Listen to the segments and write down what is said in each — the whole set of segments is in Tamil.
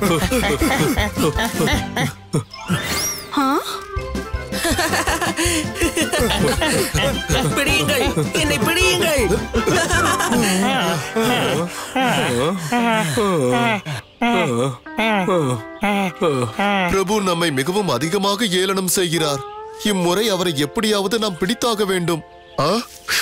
பிடியுங்கள் என்னை பிடியுங்கள் பிரபு நம்மை மிகவும் அதிகமாக ஏளனம் செய்கிறார் இம்முறை அவரை எப்படியாவது நாம் பிடித்தாக வேண்டும் ஆ?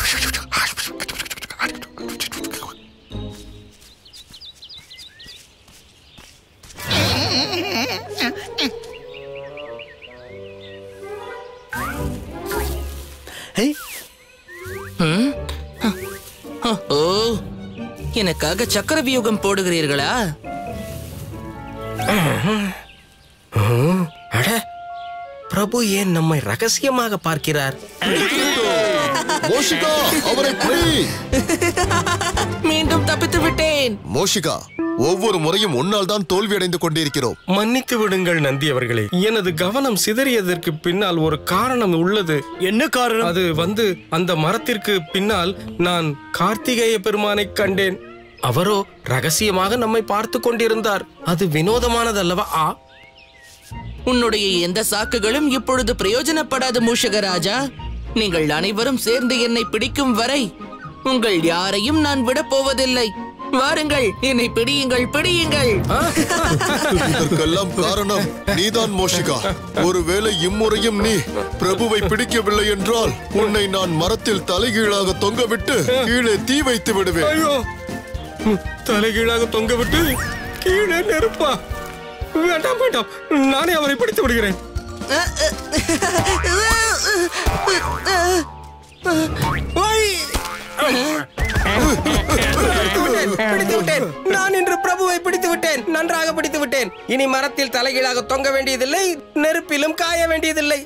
ஓ எனக்காக சக்கர வியூகம் போடுகிறீர்களா அட பிரபு ஏன் நம்மை ரகசியமாக பார்க்கிறார் மோஷிகா அவரை பிடி மீண்டும் தப்பித்து விட்டேன் மோஷிகா ஒவ்வொரு முறையும் உன்னால் தான் தோல்வி அடைந்து கொண்டிருக்கிறோம் மன்னித்து விடுங்கள் நந்தி அவர்களே எனது கவனம் சிதறியதற்கு பின்னால் ஒரு காரணம் உள்ளது என்ன காரணம் அது வந்து அந்த மரத்திற்கு பின்னால் நான் கார்த்திகேய பெருமானை கண்டேன் அவரோ ரகசியமாக நம்மை பார்த்து கொண்டிருந்தார் அது வினோதமானதல்லவா ஆ உன்னுடைய எந்த சாக்குகளும் இப்பொழுது பிரயோஜனப்படாது மூஷகராஜா நீங்கள் அனைவரும் சேர்ந்து என்னை பிடிக்கும் வரை உங்கள் யாரையும் நான் விடப் போவதில்லை வாருங்கள் என்னை பிடியுங்கள் பிடியுங்கள் இதற்கெல்லாம் காரணம் நீதான் மோஷிகா ஒருவேளை இம்முறையும் நீ பிரபுவை பிடிக்கவில்லை என்றால் உன்னை நான் மரத்தில் தலைகீழாக தொங்கவிட்டு கீழே தீ வைத்து விடுவேன் ஐயோ ம், தலைகீழாக தொங்க விட்டு கீழே நெருப்பா வேண்டாம் வேண்டாம் நானே அவரை பிடித்து விடுகிறேன் பிடித்து விட்டேன், பிடித்து விட்டேன் நான் இன்று பிரபுவை பிடித்து விட்டேன் நன்றாக பிடித்து விட்டேன் இனி மரத்தில் தலைகீழாக தொங்க வேண்டியதில்லை நெருப்பிலும் காய வேண்டியதில்லை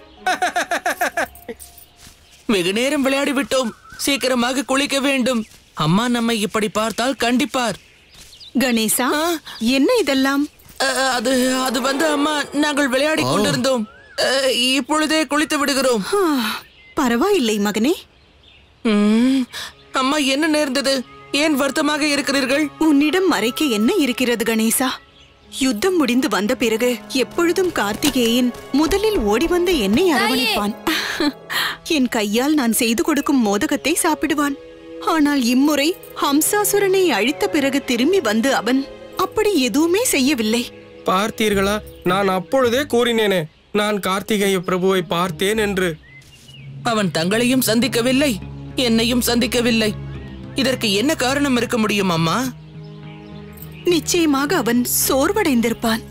வெகு நேரம் விளையாடி விட்டோம் சீக்கிரமாக குளிக்க வேண்டும் அம்மா நம்மை இப்படி பார்த்தால் கண்டிப்பார் கணேசா என்ன இதெல்லாம் அ, அது அது வந்து அம்மா நாங்கள் விளையாடி கொண்டிருந்தோம் அ, இப்பொழுதே குளித்து விடுகிறோம் ஆ, பரவாயில்லை மகனே ம், அம்மா என்ன நேர்ந்தது ஏன் வருத்தமாக இருக்கிறீர்கள் உன்னிடம் மறைக்க என்ன இருக்கிறது கணேசா யுத்தம் முடிந்து வந்த பிறகு எப்பொழுதும் கார்த்திகேயன் முதலில் ஓடி வந்து என்னை அரவணைப்பான் என் கையால் நான் செய்து கொடுக்கும் மோதகத்தை சாப்பிடுவான் ஆனால் இம்முறை ஹம்சாசுரனை அழித்த பிறகு திரும்பி வந்து அவன் அப்படி எதுவுமே செய்யவில்லை பார்த்தீர்களா நான் அப்பொழுதே கூறினேனே நான் கார்த்திகேய பிரபுவை பார்த்தேன் என்று அவன் தங்களையும் சந்திக்கவில்லை என்னையும் சந்திக்கவில்லை இதற்கு என்ன காரணம் இருக்க முடியும் அம்மா நிச்சயமாக அவன் சோர்வடைந்திருப்பான்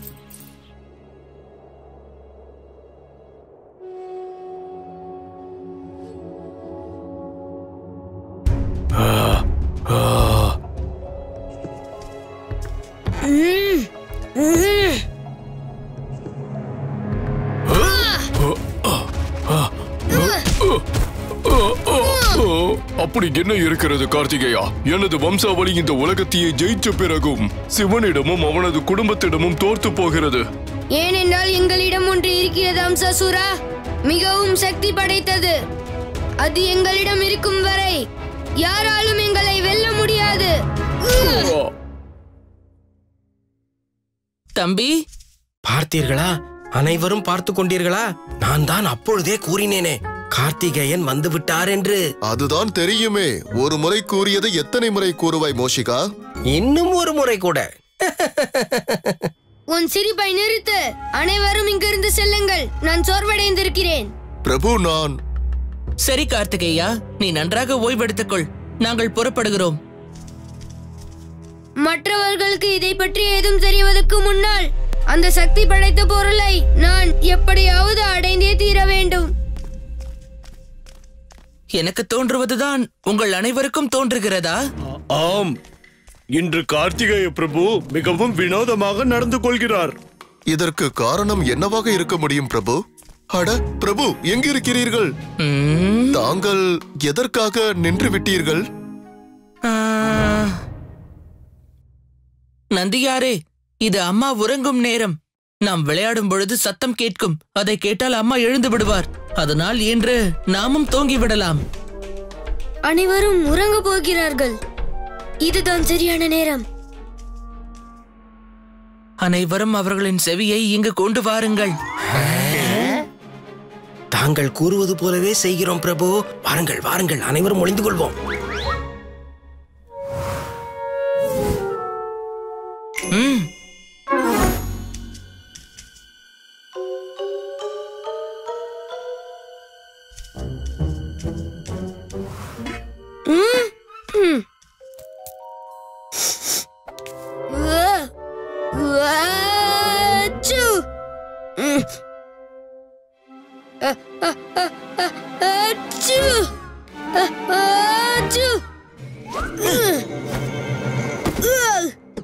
அப்படி என்ன இருக்கிறது கார்த்திகேயா எனது வம்சாவளி இந்த உலகத்தையே ஜெயிச்ச பிறகும் சிவனிடமும் அவனது குடும்பத்திடமும் தோர்த்து போகிறது ஏனென்றால் எங்களிடம் ஒன்று இருக்கிறது அம்சசுரா மிகவும் சக்தி படைத்தது அது எங்களிடம் இருக்கும் வரை யாராலும் எங்களை வெல்ல முடியாது தம்பி பார்த்தீர்களா அனைவரும் பார்த்து கொண்டீர்களா நான் தான் அப்பொழுதே கூறினேனே கார்த்திகேயன் வந்து விட்டார் என்று அதுதான் தெரியுமே ஒரு முறை கூறியதை எத்தனை முறை கூறுவாய் மோஷிகா இன்னும் ஒரு முறை கூட உன் சிரிப்பை நிறுத்து அனைவரும் இங்கிருந்து செல்லுங்கள் நான் சோர்வடைந்திருக்கிறேன் பிரபு நான் சரி கார்த்திகேயா நீ நன்றாக ஓய்வெடுத்துக்கொள் நாங்கள் புறப்படுகிறோம் மற்றவர்களுக்கு இதை பற்றி ஏதும் தெரிவதற்கு முன்னால் அந்த சக்தி படைத்த பொருளை நான் எப்படியாவது அடைந்தே தீர வேண்டும் எனக்கு தோன்றுவதுதான் உங்கள் அனைவருக்கும் தோன்றுகிறதா ஆம் இன்று கார்த்திகேய பிரபு மிகவும் வினோதமாக நடந்து கொள்கிறார் இதற்கு காரணம் என்னவாக இருக்க முடியும் பிரபு அட பிரபு எங்கிருக்கிறீர்கள் ம், தாங்கள் எதற்காக நின்று விட்டீர்கள் ஆ. நந்தியாரே இது அம்மா உறங்கும் நேரம் நாம் விளையாடும் பொழுது சத்தம் கேட்கும் அதை கேட்டால் அம்மா எழுந்து விடுவார் அதனால் இன்று நாமும் தூங்கி விடலாம் அனைவரும் உறங்க போகிறார்கள் இதுதான் சரியான நேரம் அனைவரும் அவர்களின் செவியை இங்கு கொண்டு வாருங்கள் தாங்கள் கூறுவது போலவே செய்கிறோம் பிரபு வாருங்கள் வாருங்கள் அனைவரும் ஒளிந்து கொள்வோம் ம் உவா- உவாச்சு. ம். அ- அ- அ- அ- அச்சு. அ- ஆச்சு. ம். உவா.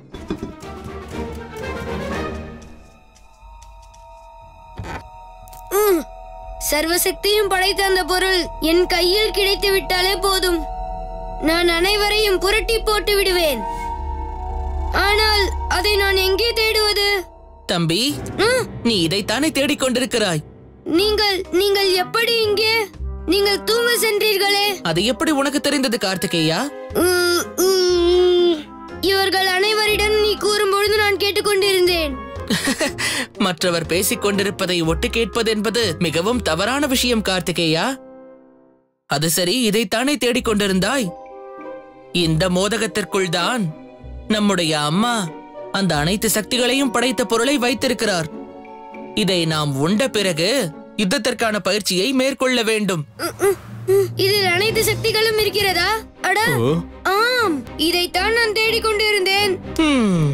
ம். சர்வசக்தியும் படைத்த அந்த பொருள் என் கையில் கிடைத்து விட்டாலே போதும் நான் அனைவரையும் புரட்டி போட்டு விடுவேன் ஆனால் அதை நான் எங்கே தேடுவது தம்பி ம், நீ இதைத்தானே தேடிக்கொண்டிருக்கிறாய் நீங்கள் நீங்கள் எப்படி இங்கே நீங்கள் தூங்க சென்றீர்களே அது எப்படி உனக்கு தெரிந்தது கார்த்திகேயா உ, உ, இவர்கள் அனைவரிடம் நீ கூறும்பொழுது நான் கேட்டுக்கொண்டிருந்தேன் மற்றவர் பேசிக் கொண்டிருப்பதை ஒட்டு கேட்பது என்பது மிகவும் தவறான விஷயம் கார்த்திகேயா அது சரி இதைத்தானே தேடிக்கொண்டிருந்தாய் இந்த மோதகத்திற்குள் தான் நம்முடைய அம்மா அந்த அனைத்து சக்திகளையும் படைத்த பொருளை வைத்திருக்கிறார் இதை நாம் உண்ட பிறகு யுத்தத்திற்கான பயிற்சியை மேற்கொள்ள வேண்டும் உ, உ, உ, இதில் அனைத்து சக்திகளும் இருக்கிறதா அட ஆம் இதைத்தான் நான் தேடிக்கொண்டிருந்தேன் ஹம்,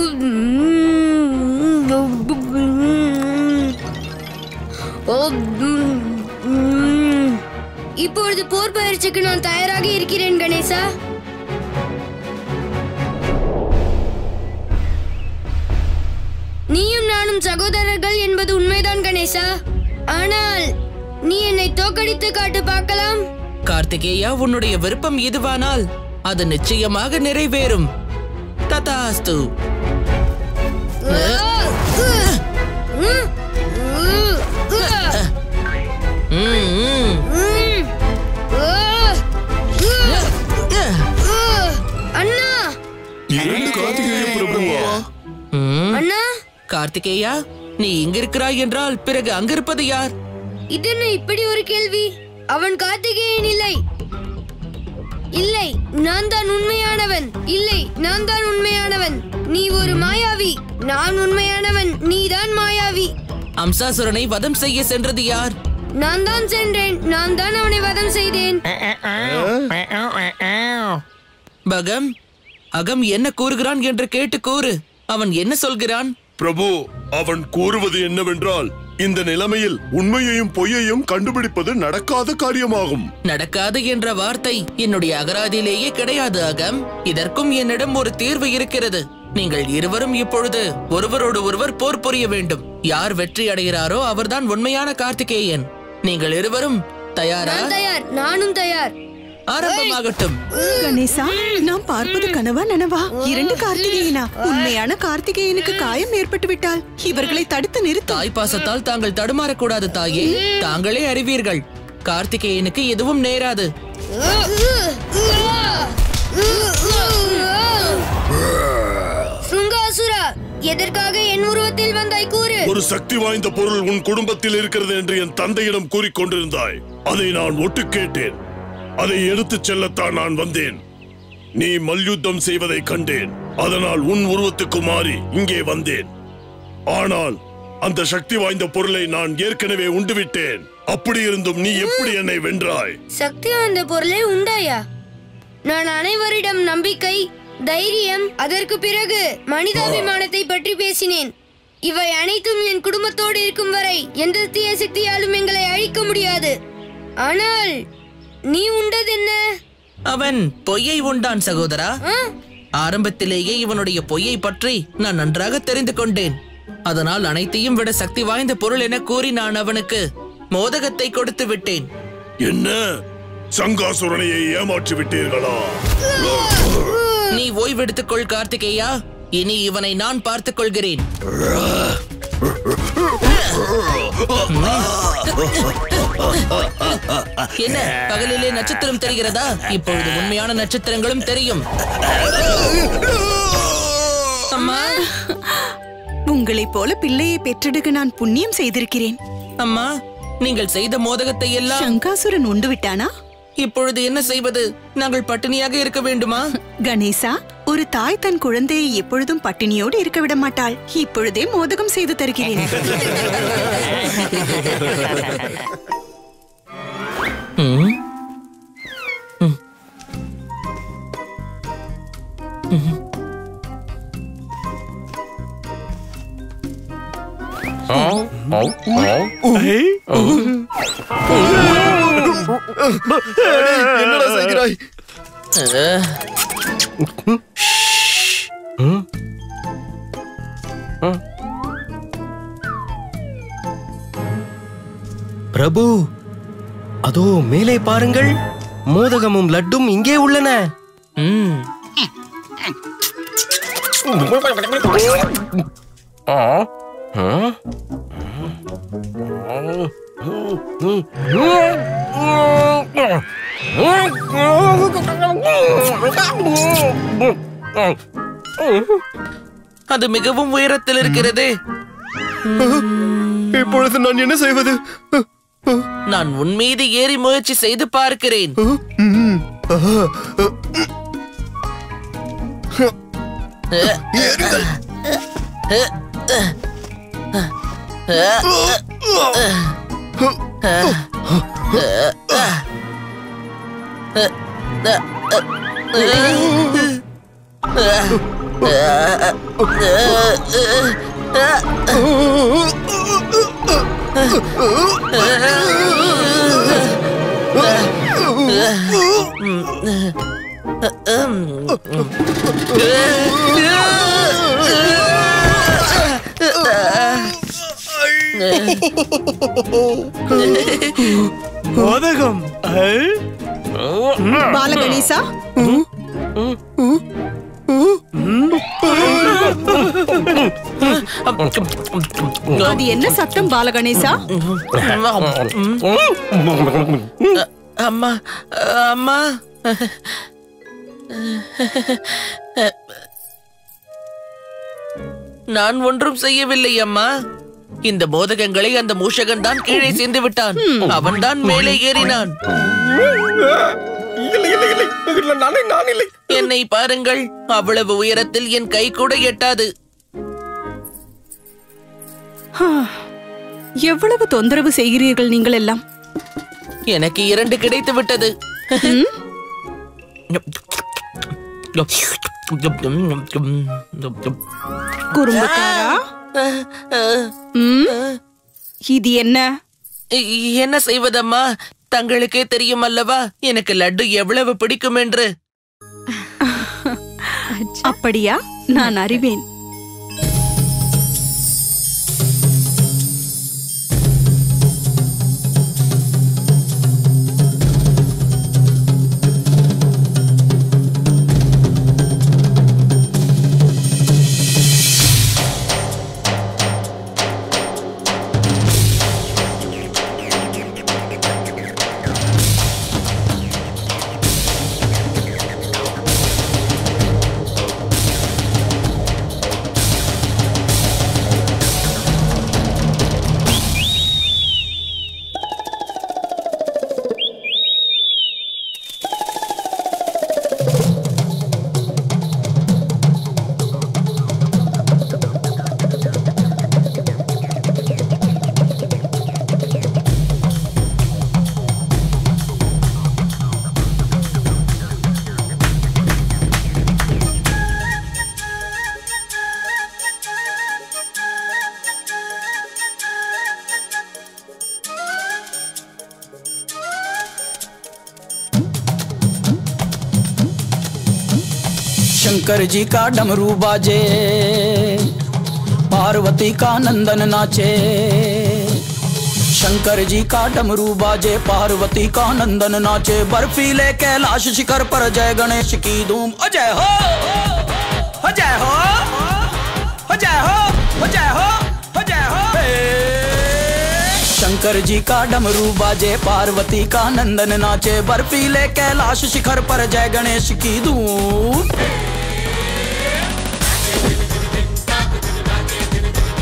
இப்பொழுது போர் பயிற்சிக்கு நான் தயாராக இருக்கிறேன் கணேசா நீயும் நானும் சகோதரர்கள் என்பது உண்மைதான் கணேசா ஆனால் நீ என்னை தோக்கடித்து காட்டு பார்க்கலாம் கார்த்திகேயா உன்னுடைய விருப்பம் எதுவானால் அது நிச்சயமாக நிறைவேறும் ததாஸ்து ம், ம். அண்ணா இரண்டு கார்த்திகேய பிரபுவா ம். அண்ணா கார்த்திகேயா நீ இங்கிருக்கிறாய் என்றால் பிறகு அங்கிருப்பது யார் இதென்ன இப்படி ஒரு கேள்வி அவன் கார்த்திகேயன் இல்லை இல்லை நான் தான் உண்மையானவன் இல்லை நான் தான் உண்மையானவன் நீ ஒரு மாயாவி நான் உண்மையானவன் நீதான் மாயாவி அம்சாசுரனை வதம் செய்ய சென்றது யார் நான் தான் சென்றேன் நான் தான் அவனை வதம் செய்தேன் பகம் அகம் என்ன கூறுகிறான் என்று கேட்டு கூறு அவன் என்ன சொல்கிறான் பிரபு அவன் கூறுவது என்னவென்றால் இந்த நிலைமையில் உண்மையையும் பொய்யையும் கண்டுபிடிப்பது நடக்காத காரியமாகும் நடக்காது என்ற வார்த்தை என்னுடைய அகராதியிலேயே கிடையாது அகம் இதற்கும் என்னிடம் ஒரு தீர்வு இருக்கிறது நீங்கள் இருவரும் இப்பொழுது ஒருவரோடு ஒருவர் போர் புரிய வேண்டும் யார் வெற்றி அடைகிறாரோ அவர்தான் உண்மையான கார்த்திகேயன் நீங்கள் இருவரும் தயாரா நான் தயார் நானும் தயார் ஆரம்பமாகட்டும் கணேசா நாம் பார்ப்பது கனவா நனவா இரண்டு கார்த்திகேயனா உண்மையான கார்த்திகேயனுக்கு காயம் ஏற்பட்டு விட்டால் இவர்களை தடுத்து நிறுத்து தாய் பாசத்தால் தாங்கள் தடுமாறக்கூடாது தாயே தாங்களே அறிவீர்கள் கார்த்திகேயனுக்கு எதுவும் நேராது சுங்காசுரா எதற்காக என் உருவத்தில் வந்தாய் கூறு ஒரு சக்தி வாய்ந்த பொருள் உன் குடும்பத்தில் இருக்கிறது என்று என் தந்தையிடம் கூறிக்கொண்டிருந்தாய் அதை நான் ஒட்டு கேட்டேன் அதை எடுத்துச் செல்லத்தான் நான் வந்தேன் நீ மல்யுத்தம் செய்வதை கண்டேன் அதனால் உன் உருவத்துக்கு மாறி இங்கே வந்தேன் ஆனால் அந்த சக்தி வாய்ந்த பொருளை நான் ஏற்கனவே உண்டுவிட்டேன் அப்படி இருந்தும் நீ எப்படி என்னை வென்றாய் சக்தி வாய்ந்த பொருளை உண்டாயா நான் அனைவரிடம் நம்பிக்கை தைரியம் அதற்கு பிறகு மனிதாபிமானத்தை பற்றி பேசினேன் இவை அனைத்தும் என் குடும்பத்தோடு இருக்கும் வரை எந்த தீய சக்தியாலும் எங்களை அழிக்க முடியாது ஆனால் நீ உண்டதென்ன அவன் பொய்யை உண்டான் சகோதரா ஆ? ஆரம்பத்திலேயே இவனுடைய பொய்யை பற்றி நான் நன்றாக தெரிந்து கொண்டேன் அதனால் அனைத்தையும் விட சக்தி வாய்ந்த பொருள் என கூறி நான் அவனுக்கு மோதகத்தை கொடுத்து விட்டேன் என்ன சங்காசுரனையை ஏமாற்றி விட்டீர்களா நீ ஓய்வெடுத்துக் கொள் கார்த்திகேயா இனி இவனை நான் பார்த்துக் கொள்கிறேன் என்ன பகலிலே நட்சத்திரம் தெரிகிறதா இப்பொழுது உண்மையான நட்சத்திரங்களும் தெரியும் அம்மா உங்களைப் போல பிள்ளையை பெற்றெடுக்க நான் புண்ணியம் செய்திருக்கிறேன் அம்மா நீங்கள் செய்த மோதகத்தை எல்லாம் சங்காசுரன் உண்டு விட்டானா இப்பொழுது என்ன செய்வது நாங்கள் பட்டினியாக இருக்க வேண்டுமா கணேசா ஒரு தாய் தன் குழந்தையை எப்பொழுதும் பட்டினியோடு இருக்க விட மாட்டாள் இப்பொழுதே மோதகம் செய்து தருகிறேன் ம்? ம். என்னடா செய்கிறாய் அஹ், பிரபு அதோ மேலே பாருங்கள் மோதகமும் லட்டும் இங்கே உள்ளன ம். அது மிகவும் உயரத்தில் இருக்கிறதே இப்பொழுது நான் என்ன செய்வது நான் உன் மீது ஏறி முயற்சி செய்து பார்க்கிறேன் மோதகம் பாலகணேசா அது என்ன சத்தம் பாலகணேசா அம்மா அம்மா நான் ஒன்றும் செய்யவில்லை அம்மா இந்த மோதகங்களை அந்த மூஷகன் தான் கீழே சேர்ந்து விட்டான் அவன் தான் மேலே ஏறினான் இல்லை இல்லை இல்லை இல்லை நானே நான் இல்லை என்னை பாருங்கள் அவ்வளவு உயரத்தில் என் கை கூட எட்டாது எவ்வளவு தொந்தரவு செய்கிறீர்கள் நீங்கள் எல்லாம் எனக்கு இரண்டு கிடைத்து விட்டது குறும்புக்காரா ம்? இது என்ன என்ன செய்வதம்மா தங்களுக்கே தெரியும் அல்லவா எனக்கு லட்டு எவ்வளவு பிடிக்கும் என்று அப்படியா நான் அறிவேன் शंकर जी का डमरू बाजे पार्वती का नंदन नाचे शंकर जी का डमरू बाजे पार्वती का नंदन नाचे बर्फीले कैलाश शिखर पर जय गणेश की धूम अजय हो अजय हो अजय हो अजय हो अजय हो शंकर जी का डमरू बाजे पार्वती का नंदन नाचे बर्फीले कैलाश शिखर पर जय गणेश की धूम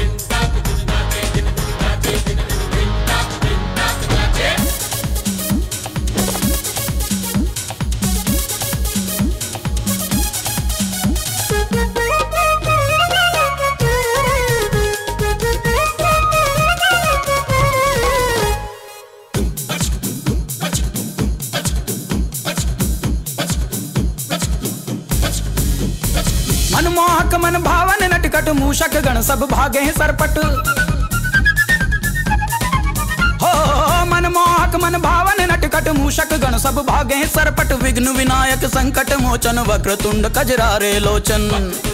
नटखट मूषक गण सब भागे हैं सरपट हो मन मोहक मन भावन नटखट मूषक गण सब भागे हैं सरपट विघ्न विनायक संकट मोचन वक्र तुंड कजरारे लोचन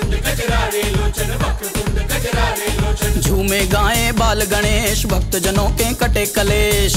झूमे गाए बाल गणेश भक्त जनों के कटे कलेश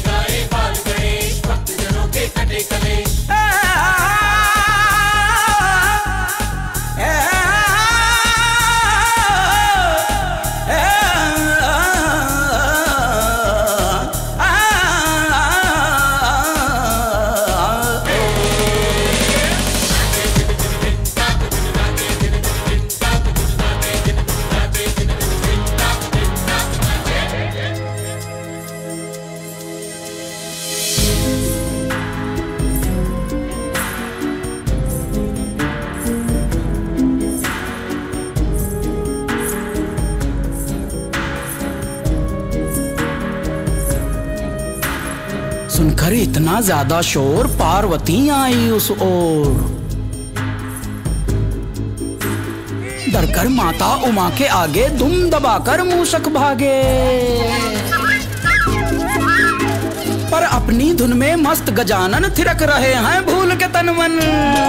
सुनकर इतना ज्यादा शोर पार्वती आई उस ओर डरकर माता उमा के आगे दुम दबाकर मूषक भागे पर अपनी धुन में मस्त गजानन थिरक रहे हैं भूल के तन मन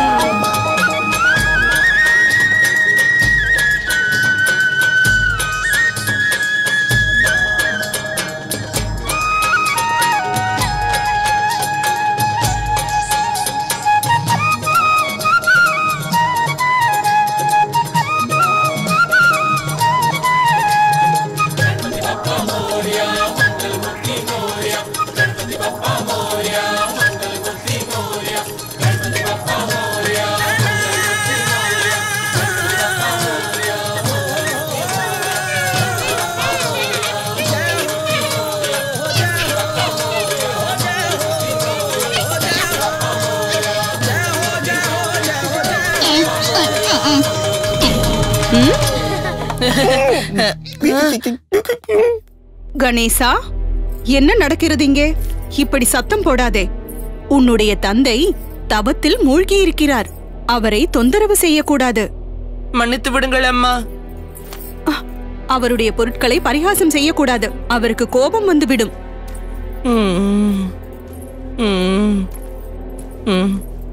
கணேசா என்ன நடக்கிறது இங்கே இப்படி சத்தம் போடாதே உன்னுடைய தந்தை தவத்தில் மூழ்கி இருக்கிறார் அவரை தொந்தரவு செய்யக்கூடாது மன்னித்து விடுங்கள் அம்மா அவருடைய பொருட்களை பரிகாசம் செய்யக்கூடாது அவருக்கு கோபம் வந்துவிடும் ம். ம். ம்.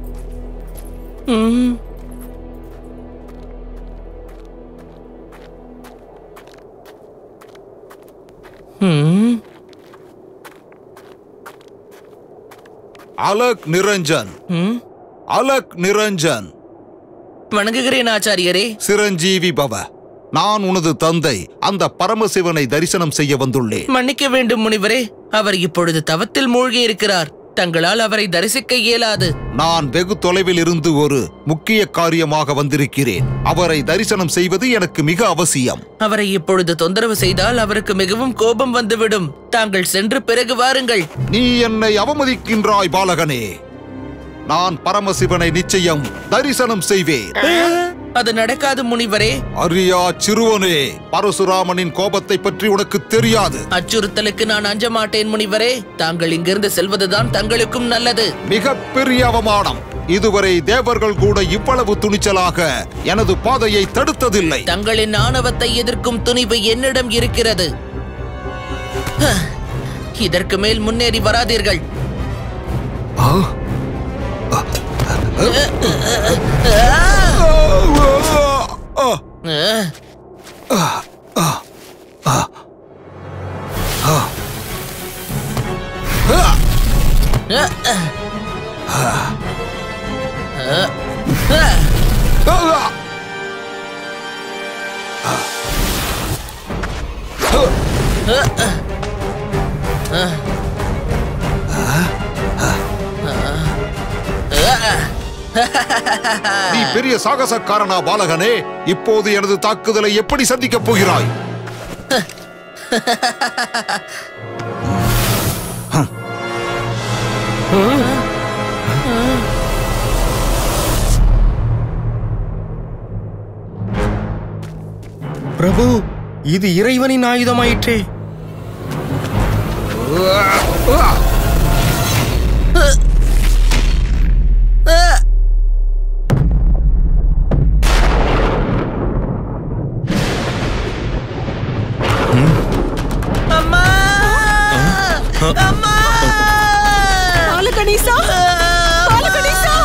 ம். ம். அலக் நிரஞ்சன் ம். அலக் நிரஞ்சன் வணங்குகிறேன் ஆச்சாரியரே சிரஞ்சீவி பவ நான் உனது தந்தை அந்த பரமசிவனை தரிசனம் செய்ய வந்துள்ளேன் மன்னிக்க வேண்டும் முனிவரே அவர் இப்பொழுது தவத்தில் மூழ்கி இருக்கிறார் தங்களால் அவரை தரிசிக்க இயலாது நான் வெகு தொலைவில் இருந்து ஒரு முக்கிய காரியமாக வந்திருக்கிறேன் அவரை தரிசனம் செய்வது எனக்கு மிக அவசியம் அவரை இப்பொழுது தொந்தரவு செய்தால் அவருக்கு மிகவும் கோபம் வந்துவிடும் தாங்கள் சென்று பிறகு வாருங்கள் நீ என்னை அவமதிக்கின்றாய் பாலகனே நான் பரமசிவனை நிச்சயம் தரிசனம் செய்வேன் அது நடக்காது முனிவரே அரியா சிறுவனே பரசுராமனின் கோபத்தை பற்றி உனக்கு தெரியாது அச்சுறுத்தலுக்கு நான் அஞ்ச மாட்டேன் முனிவரே தாங்கள் இங்கிருந்து செல்வதுதான் தங்களுக்கும் நல்லது மிக பெரிய அவமானம் இதுவரை தேவர்கள் கூட இவ்வளவு துணிச்சலாக எனது பாதையை தடுத்ததில்லை தங்களின் ஆணவத்தை எதிர்க்கும் துணிவு என்னிடம் இருக்கிறது ஹ, இதற்கு மேல் முன்னேறி வராதீர்கள் அஹ், நீ பெரிய சாகசக்காரனா பாலகனே இப்போது எனது தாக்குதலை எப்படி சந்திக்கப் போகிறாய் பிரபு இது இறைவனின் ஆயுதமாயிற்றே அம்மா அம்மா பாலகணேசா பாலகணேசா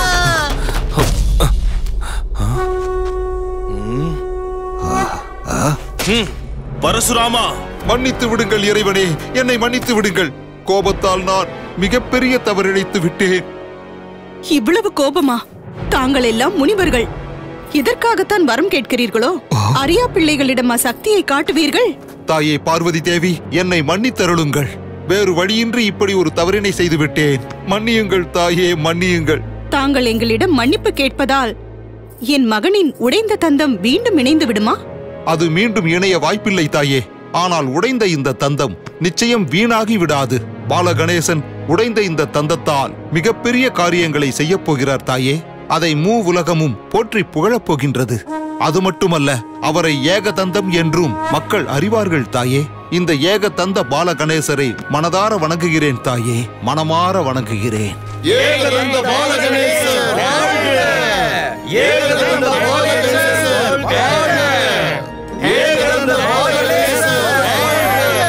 பரசுராமா மன்னித்து விடுங்கள் இறைவனே என்னை மன்னித்து விடுங்கள் கோபத்தால் நான் மிகப்பெரிய தவறிழைத்து விட்டேன் இவ்வளவு கோபமா தாங்கள் எல்லாம் முனிவர்கள் இதற்காகத்தான் வரம் கேட்கிறீர்களோ அரியா பிள்ளைகளிடம் சக்தியை காட்டுவீர்கள் தாயே பார்வதி தேவி என்னை மன்னித்தருளுங்கள் வேறு வழியின்றி இப்படி ஒரு தவறினை செய்து விட்டேன் மன்னியுங்கள் தாயே மன்னியுங்கள் தாங்கள் எங்களிடம் மன்னிப்பு கேட்பதால் என் மகனின் உடைந்த தந்தம் மீண்டும் இணைந்து விடுமா அது மீண்டும் இணைய வாய்ப்பில்லை தாயே ஆனால் உடைந்த இந்த தந்தம் நிச்சயம் வீணாகி விடாது பாலகணேசன் உடைந்த இந்த தந்தத்தால் மிகப்பெரிய காரியங்களை செய்யப் போகிறார் தாயே அதை மூ உலகமும் போற்றி புகழப் போகின்றது அது மட்டுமல்ல அவரை ஏகதந்தம் என்றும் மக்கள் அறிவார்கள் தாயே இந்த ஏகதந்த பாலகணேசரை மனதார வணங்குகிறேன் தாயே மனமார வணங்குகிறேன் ஏகதந்த பாலகணேசர் வாழ்க! ஏகதந்த பாலகணேசர் வாழ்க! ஏகதந்த பாலகணேசர் வாழ்க!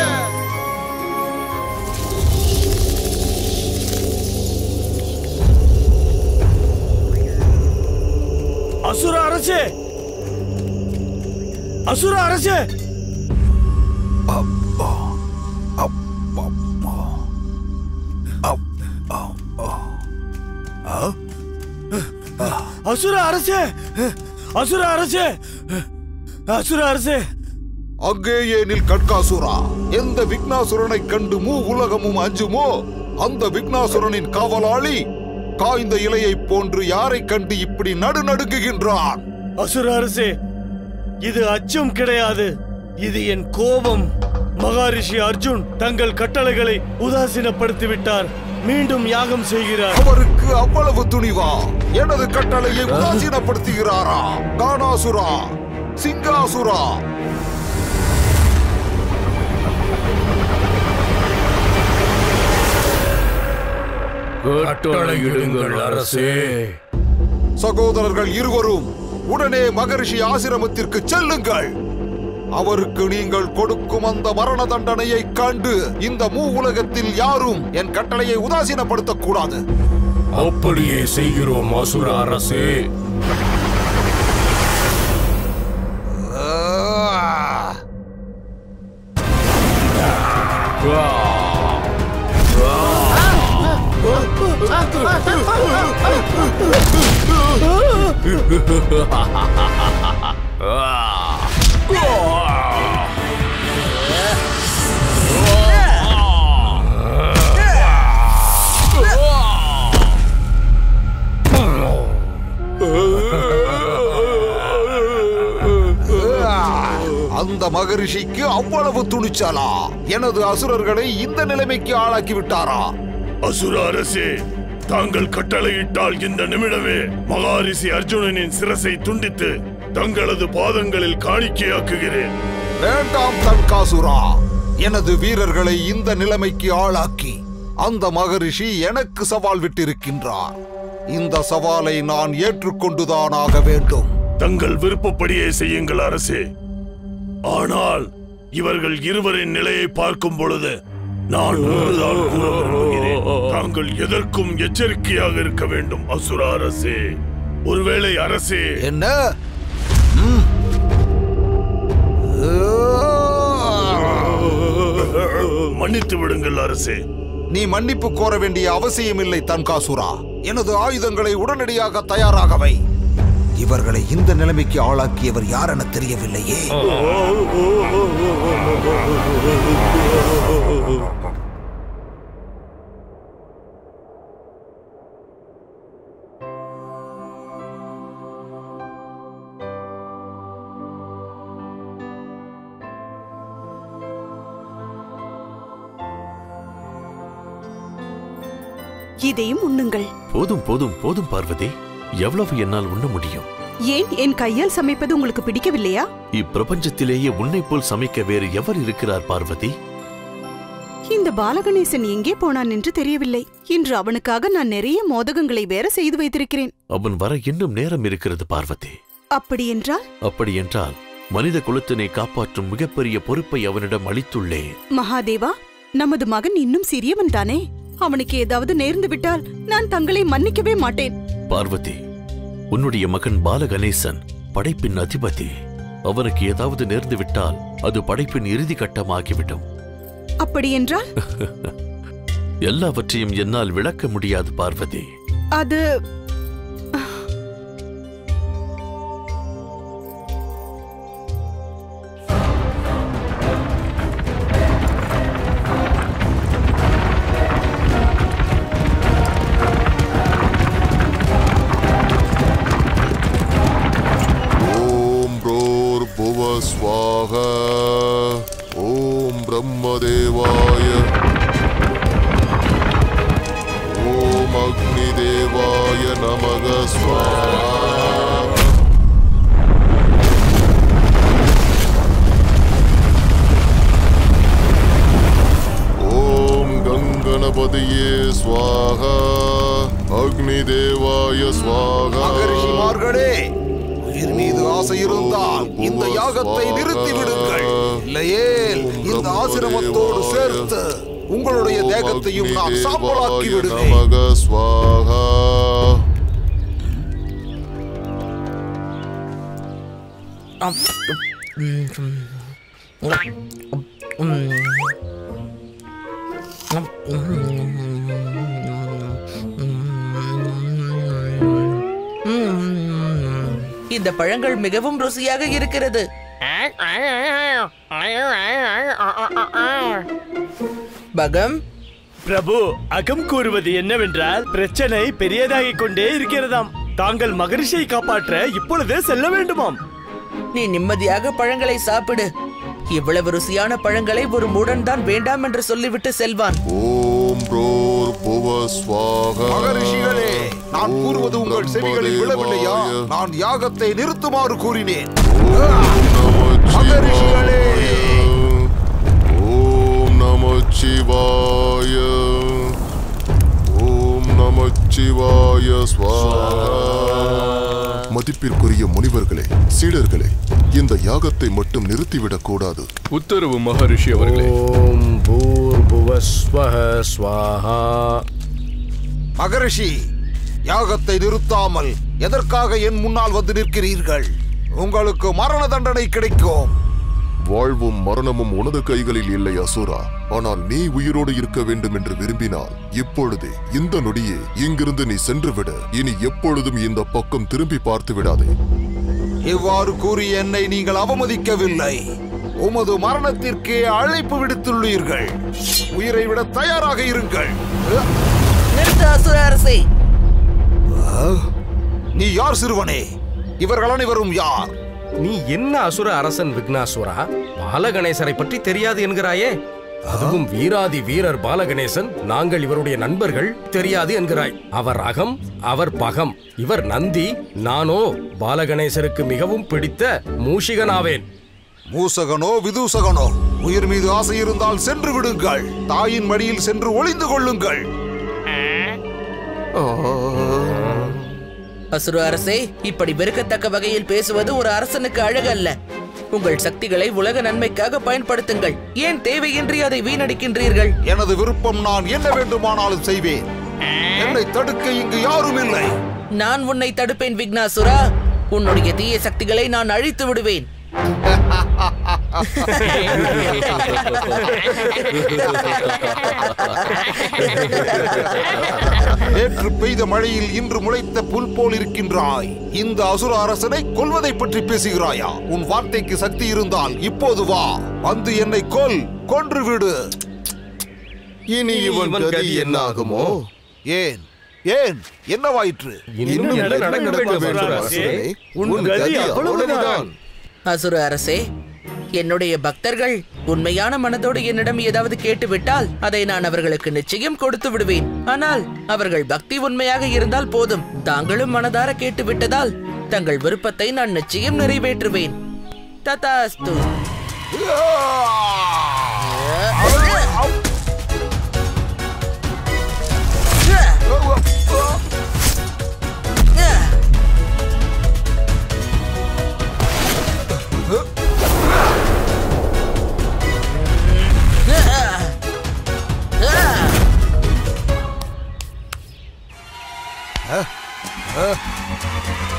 அசுர அரசே அசுர அரசே அசுர அரசே அசுர அரசே அசுர அரசே அங்கே ஏனில் கட்காசுரா எந்த விக்னாசுரனை கண்டு மூ உலகமும் அஞ்சுமோ அந்த விக்னாசுரனின் காவலாளி காய்ந்த இலையைப் போன்று யாரை கண்டு இப்படி நடுநடுங்குகின்றான் அசுர அரசே இது அச்சம் கிடையாது இது என் கோபம் மகாரிஷி அர்ஜுன் தங்கள் கட்டளைகளை உதாசீனப்படுத்தி விட்டார் மீண்டும் யாகம் செய்கிறார் அவருக்கு அவ்வளவு துணிவா எனது கட்டளையை உதாசீனப்படுத்துகிறாரா காணாசுரா சிங்காசுரா கட்டளையிடுங்கள் அரசே சகோதரர்கள் இருவரும் உடனே மகரிஷி ஆசிரமத்திற்கு செல்லுங்கள் அவருக்கு நீங்கள் கொடுக்கும் அந்த மரண தண்டனையை கண்டு இந்த மூ உலகத்தில் யாரும் என் கட்டளையை உதாசீனப்படுத்தக் கூடாது அப்படியே செய்கிறோம் அசுர அரசே அந்த மகரிஷிக்கு அவ்வளவு துணிச்சலா எனது அசுரர்களை இந்த நிலைமைக்கு ஆளாக்கி விட்டாரா அசுர அரசே தாங்கள் கட்டளையிட்டால் இந்த நிமிடமே மகாரிஷி அர்ஜுனனின் சிரசை துண்டித்து தங்களது பாதங்களில் காணிக்கையாக்குகிறேன் வேண்டாம் தன்காசுரா எனது வீரர்களை இந்த நிலைமைக்கு ஆளாக்கி அந்த மகரிஷி எனக்கு சவால் விட்டிருக்கின்றார் இந்த சவாலை நான் ஏற்றுக்கொண்டுதான் ஆக வேண்டும் தங்கள் விருப்பப்படியே செய்யுங்கள் அரசே ஆனால் இவர்கள் இருவரின் நிலையை பார்க்கும் பொழுது நான் ஒன்றுதான் கூற விரும்புகிறேன் தாங்கள் எதற்கும் எச்சரிக்கையாக இருக்க வேண்டும் அசுர அரசே ஒருவேளை அரசே என்ன ம். மன்னித்து விடுங்கள் அரசே நீ மன்னிப்பு கோர வேண்டிய அவசியமில்லை தன்காசுரா எனது ஆயுதங்களை உடனடியாக தயாராக வை இவர்களை இந்த நிலைமைக்கு ஆளாக்கியவர் யார் என தெரியவில்லையே இதையும் உண்ணுங்கள் போதும் போதும் போதும் பார்வதி எவ்வளவு என்னால் உண்ண முடியும் ஏன் என் கையால் சமைப்பது உங்களுக்கு பிடிக்கவில்லையா இப்பிரபஞ்சத்திலேயே உன்னை போல் சமைக்க வேறு எவர் இருக்கிறார் பார்வதி இந்த பாலகணேசன் எங்கே போனான் என்று தெரியவில்லை இன்று அவனுக்காக நான் நிறைய மோதகங்களை வேற செய்து வைத்திருக்கிறேன் அவன் வர இன்னும் நேரம் இருக்கிறது பார்வதி அப்படி என்றால் அப்படி என்றால் மனித குலத்தினை காப்பாற்றும் மிகப்பெரிய பொறுப்பை அவனிடம் அளித்துள்ளேன் மகாதேவா நமது மகன் இன்னும் சிறியவன் தானே அவனுக்கு ஏதாவது நேர்ந்து விட்டால் நான் தங்களை மன்னிக்கவே மாட்டேன் பார்வதி உன்னுடைய மகன் பாலகணேசன் படைப்பின் அதிபதி அவனுக்கு ஏதாவது நேர்ந்து விட்டால் அது படைப்பின் இறுதி கட்டமாகிவிடும் அப்படியென்றால் எல்லாவற்றையும் என்னால் விளக்க முடியாது பார்வதி அது ஓம் ப்ரோர் புவ ஸ்வாக ஓம் பிரம்மதேவாய ஓம் அக்னி தேவாய நமக ஸ்வாஹா ஓம் கங்கணபதியே ஸ்வாகா அக்னி தேவாய ஸ்வாகா மகரிஷிமார்களே உயிர் மீது ஆசை இருந்தால் இந்த யாகத்தை நிறுத்தி விடுங்கள் இல்லையேல் இந்த ஆசிரமத்தோடு சேர்த்து உங்களுடைய தேகத்தையும் நான் சாம்பலாக்கி விடுவேன் நமக ஸ்வாகா இந்த பழங்கள் மிகவும் ருசியாக இருக்கிறது பகம் பிரபு அகம் கூறுவது என்னவென்றால் பிரச்சனை பெரியதாகிக் கொண்டே இருக்கிறதாம் தாங்கள் மகரிஷியை காப்பாற்ற இப்பொழுதே செல்ல வேண்டுமாம் நீ நிம்மதியாக பழங்களை சாப்பிடு இவ்வளவு ருசியான பழங்களை ஒரு மூடன் தான் வேண்டாம் என்று சொல்லிவிட்டு செல்வான் ஓம் ப்ரோர் புவ ஸ்வாகா மகரிஷிகளே நான் கூறுவது உங்கள் செவிகளில் விழவில்லையா நான் யாகத்தை நிறுத்துமாறு கூறினேன் மகரிஷிகளே ஓம் நம சிவாய ஓம் நம சிவாய ஸ்வாகா மதிப்பிற்குரிய முனிவர்களே சீடர்களே இந்த யாகத்தை மட்டும் நிறுத்திவிடக் கூடாது உத்தரவு மகரிஷி அவர்களே ஓம் பூர்புவஸ்வஹ ஸ்வாஹா மகரிஷி யாகத்தை நிறுத்தாமல் எதற்காக என் முன்னால் வந்து நிற்கிறீர்கள் உங்களுக்கு மரண தண்டனை கிடைக்கும் வாழ்வும் மரணமும் உனது கைகளில் இல்லை அசுரா ஆனால் நீ உயிரோடு இருக்க வேண்டும் என்று விரும்பினால் இப்பொழுதே இந்த நொடியே இங்கிருந்து நீ சென்று விட இனி எப்பொழுதும் இந்த பக்கம் திரும்பி பார்த்து விடாதே இவ்வாறு கூறி என்னை நீங்கள் அவமதிக்கவில்லை உமது மரணத்திற்கே அழைப்பு விடுத்துள்ளீர்கள் உயிரை விட தயாராக இருங்கள் நிறுத்த அசுர அரசே நீ யார் சிறுவனே இவர்கள் அனைவரும் யார் நீ என்ன அசுர அரசன் விக்னாசுரா பாலகணேசரை பற்றி தெரியாது என்கிறாயே அதுவும் வீராதி வீரர் பாலகணேசன் நாங்கள் இவருடைய நண்பர்கள் தெரியாது என்கிறாய் அவர் அகம் அவர் பகம் இவர் நந்தி நானோ பாலகணேசருக்கு மிகவும் பிடித்த மூஷிகனாவேன் மூசகனோ விதூசகனோ உயிர் மீது ஆசை இருந்தால் சென்று விடுங்கள் தாயின் மடியில் சென்று ஒளிந்து கொள்ளுங்கள் அசுர அரசே இப்படி வெறுக்கத்தக்க வகையில் பேசுவது ஒரு அரசனுக்கு அழகல்ல உங்கள் சக்திகளை உலக நன்மைக்காக பயன்படுத்துங்கள் ஏன் தேவையின்றி அதை வீணடிக்கின்றீர்கள் எனது விருப்பம் நான் என்ன வேண்டுமானாலும் செய்வேன் என்னை தடுக்க இங்கு யாரும் இல்லை நான் உன்னை தடுப்பேன் விக்னாசுரா உன்னுடைய தீய சக்திகளை நான் அழித்து விடுவேன் நேற்று பெய்த மழையில் இன்று முளைத்த புல் போல் இருக்கின்றாய் இந்த அசுர அரசனை கொல்வதை பற்றி பேசுகிறாயா உன் வார்த்தைக்கு சக்தி இருந்தால் இப்போது வா வந்து என்னை கொல் கொன்று விடு இனி இவன் கதி என்ன ஆகுமோ ஏன் ஏன் என்னவாயிற்று இன்னும் என்ன நடக்க வேண்டும் அசுர அரசே? உன் கதி அவ்வளவுதான் அசுர அரசே என்னுடைய பக்தர்கள் உண்மையான மனதோடு என்னிடம் ஏதாவது கேட்டுவிட்டால் அதை நான் அவர்களுக்கு நிச்சயம் கொடுத்து விடுவேன் ஆனால் அவர்கள் பக்தி உண்மையாக இருந்தால் போதும் தாங்களும் மனதார கேட்டு விட்டதால் தங்கள் விருப்பத்தை நான் நிச்சயம் நிறைவேற்றுவேன் ததாஸ்து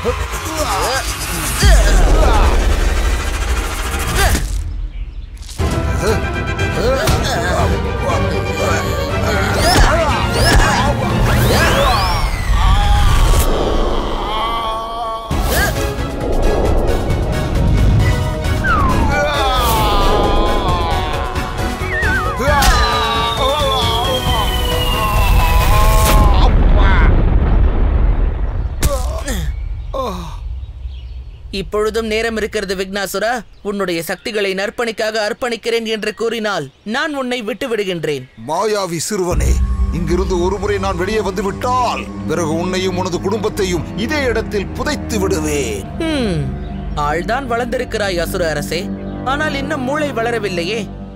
இப்பொழுதும் நேரம் இருக்கிறது விக்னாசுரா உன்னுடைய சக்திகளை நற்பணிக்காக அர்ப்பணிக்கிறேன் என்று கூறினால் நான் உன்னை விட்டு விடுகின்றேன் மாயாவி சிறுவனே இங்கிருந்து ஒருமுறை நான் வெளியே வந்து விட்டால் பிறகு உன்னையும் உனது குடும்பத்தையும் இதே இடத்தில் புதைத்து விடுவேன் ஹம், ஆள்தான் வளர்ந்திருக்கிறாய் அசுர அரசே ஆனால் இன்னும் மூளை வளரவில்லையே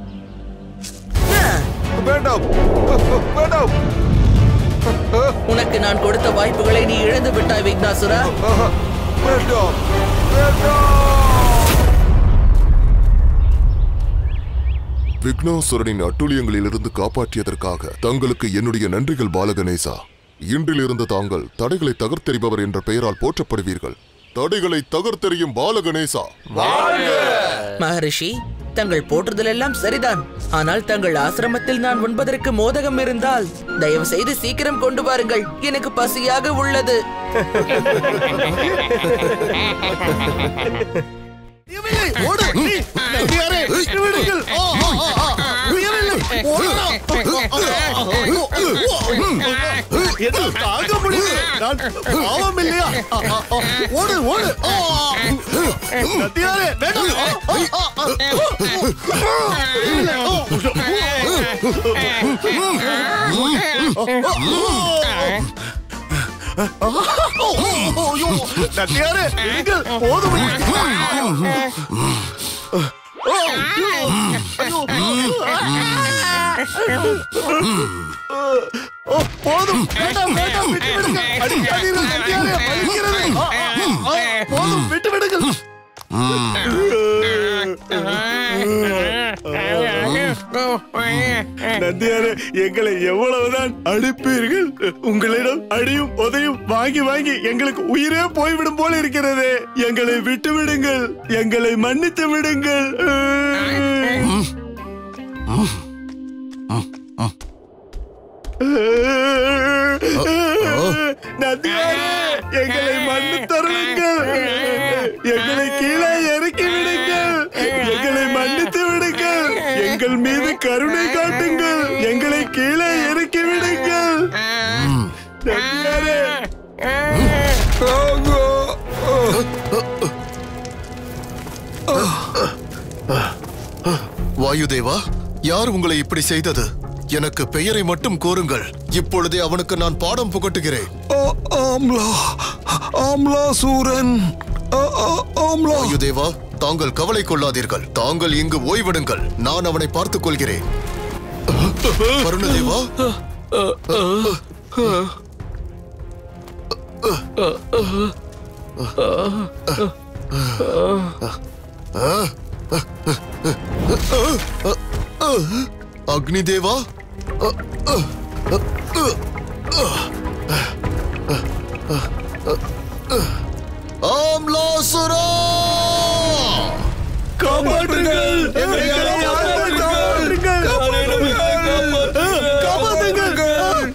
வேண்டாம் வேண்டாம் உனக்கு நான் கொடுத்த வாய்ப்புகளை நீ இழந்து விட்டாய் விக்னாசுரா வேண்டாம் விக்னாசுரனின் அட்டுழியங்களிலிருந்து காப்பாற்றியதற்காக தங்களுக்கு என்னுடைய நன்றிகள் பாலகணேசா இன்றிலிருந்து தாங்கள் தடைகளை தகர்த்தெறிபவர் என்ற பெயரால் போற்றப்படுவீர்கள் தடைகளை தகர்த்தெறியும் பாலகணேசா மகரிஷி தங்கள் போற்றுதல் எல்லாம் சரிதான் ஆனால் தங்கள் ஆசிரமத்தில் நான் உண்பதற்கு மோதகம் இருந்தால் தயவு செய்து சீக்கிரம் கொண்டு வாருங்கள் எனக்கு பசியாக உள்ளது என்னால் தாங்க முடியல நான் பாவம் இல்லையா ஓடு ஓடு கத்தியாரே வேண்டாம் கத்தியாரே நீங்கள் போதும் ஓ, போதும் வேண்டாம் வேண்டாம் விட்டு விடுங்கள் அடிக்காதீர்கள் கத்தியாரே வலிக்கிறது ஆ, ஆ, ஆ, போதும் விட்டு விடுங்கள் நந்தியாரே எங்களை எவ்வளவுதான் அடிப்பீர்கள் உங்களிடம் அடியும் உதையும் வாங்கி வாங்கி எங்களுக்கு உயிரே போய்விடும் போல இருக்கிறது எங்களை விட்டு விடுங்கள் எங்களை மன்னித்து விடுங்கள் நந்தியாரே எங்களை மன்னித்தருளுங்கள் எங்களை கீழே இறக்கி விடுங்கள் எங்களை மன்னித்து விடுங்கள் எங்கள் மீது கருணை காட்டுங்கள் எங்களை கீழே இறக்கி விடுங்கள் நந்தியாரே வாயுதேவா யார் உங்களை இப்படி செய்தது எனக்கு பெயரை மட்டும் கூறுங்கள் இப்பொழுதே அவனுக்கு நான் பாடம் புகட்டுகிறேன் ஆம்லா ஆம்லா சூரன் ஆம்லா வாயுதேவா தாங்கள் கவலை கொள்ளாதீர்கள் தாங்கள் இங்கு ஓய்விடுங்கள் நான் அவனை பார்த்துக் கொள்கிறேன் வருணதேவா அக்னிதேவா ஆம்லாசுரா காப்பாற்றுங்கள் எங்களை காப்பாற்றுங்கள் காப்பாற்றுங்கள்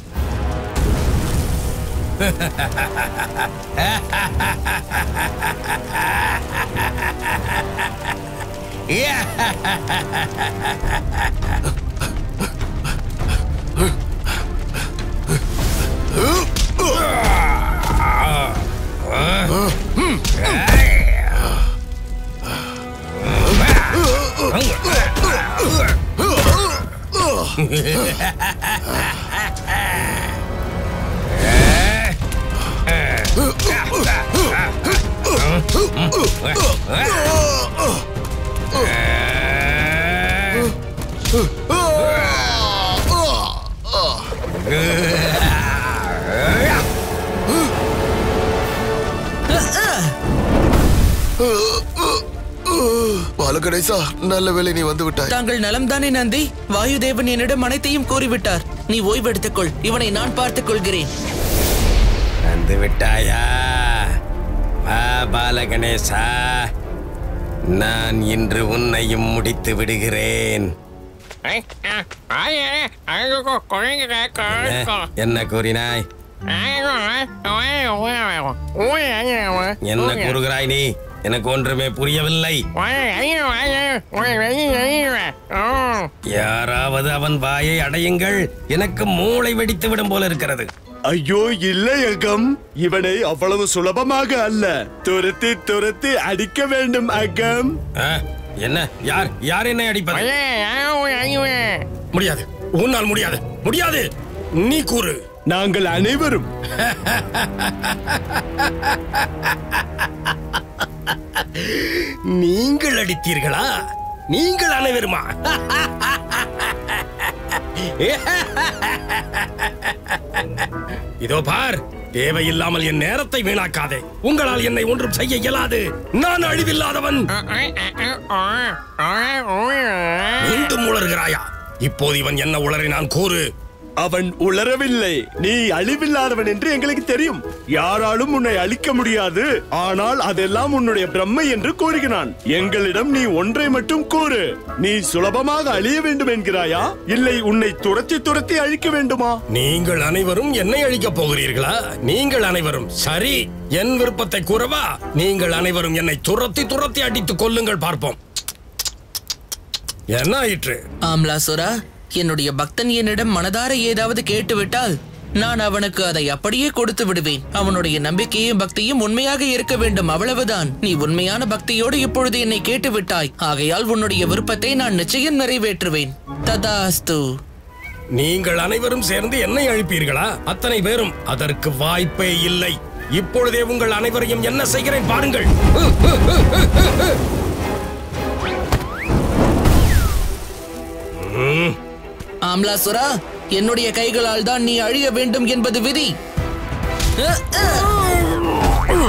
பாலகணேசா நல்ல வேளை நீ வந்து விட்டாய் தாங்கள் நலம்தானே நந்தி வாயுதேவன் என்னிடம் அனைத்தையும் கூறிவிட்டார் நீ ஓய்வெடுத்துக்கொள் இவனை நான் பார்த்துக் கொள்கிறேன் வந்து விட்டாயா ஆ, பாலகணேசா நான் இன்று உன்னையும் முடித்து விடுகிறேன் என்ன- என்ன கூறினாய் என்ன கூறுகிறாய் நீ எனக்கு ஒன்றுமே புரியவில்லை யாராவது அவன் வாயை அடையுங்கள் எனக்கு மூளை வெடித்து விடும் போல இருக்கிறது ஐயோ இல்லை அகம் இவனை அவ்வளவு சுலபமாக அல்ல துரத்தி துரத்தி அடிக்க வேண்டும் அகம் ஆ, என்ன யார் யார் என்னை அடிப்பது முடியாது உன்னால் முடியாது முடியாது நீ கூறு நாங்கள் அனைவரும் நீங்கள் அடித்தீர்களா நீங்கள் அனைவருமா இதோ பார் தேவையில்லாமல் என் நேரத்தை வீணாக்காதே உங்களால் என்னை ஒன்றும் செய்ய இயலாது நான் அழிவில்லாதவன் மீண்டும் உளறுகிறாயா இப்போது இவன் என்ன உளறினான் கூறு அவன் உளரவில்லை நீ அழிவில்லாதவன் என்று எங்களுக்கு தெரியும் யாராலும் உன்னை அழிக்க முடியாது ஆனால் அதெல்லாம் உன்னுடைய பிரம்மை என்று கூறுகிறான் எங்களிடம் நீ ஒன்றை மட்டும் கூறு நீ சுலபமாக அழிய வேண்டும் என்கிறாயா இல்லை உன்னை துரத்தி துரத்தி அழிக்க வேண்டுமா நீங்கள் அனைவரும் என்னை அழிக்கப் போகிறீர்களா நீங்கள் அனைவரும் சரி என் விருப்பத்தை கூறவா நீங்கள் அனைவரும் என்னை துரத்தி துரத்தி அடித்துக் கொல்லுங்கள் பார்ப்போம் என்ன ஆயிற்று ஆம்லாசுரா என்னுடைய பக்தன் என்னிடம் மனதார ஏதாவது கேட்டுவிட்டால் நான் அவனுக்கு அதை அப்படியே கொடுத்து விடுவேன் அவனுடைய நம்பிக்கையும் பக்தியும் உண்மையாக இருக்க வேண்டும் அவ்வளவுதான் நீ உண்மையான பக்தியோடு இப்பொழுது என்னை கேட்டு விட்டாய் ஆகையால் உன்னுடைய விருப்பத்தை நான் நிச்சயம் நிறைவேற்றுவேன் ததாஸ்து நீங்கள் அனைவரும் சேர்ந்து என்னை அழிப்பீர்களா அத்தனை பேரும் அதற்கு வாய்ப்பே இல்லை இப்பொழுதே உங்கள் அனைவரையும் என்ன செய்கிறேன் பாருங்கள் ம், ஆம்லாசுரா என்னுடைய கைகளால் தான் நீ அழிய வேண்டும் என்பது விதி அ, அ.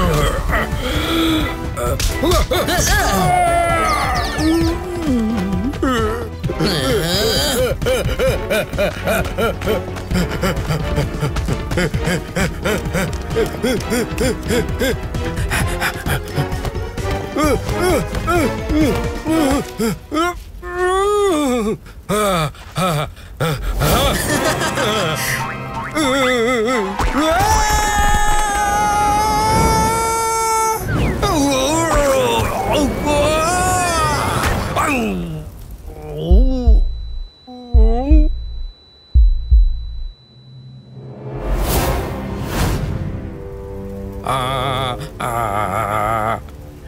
ஆ, ஆ.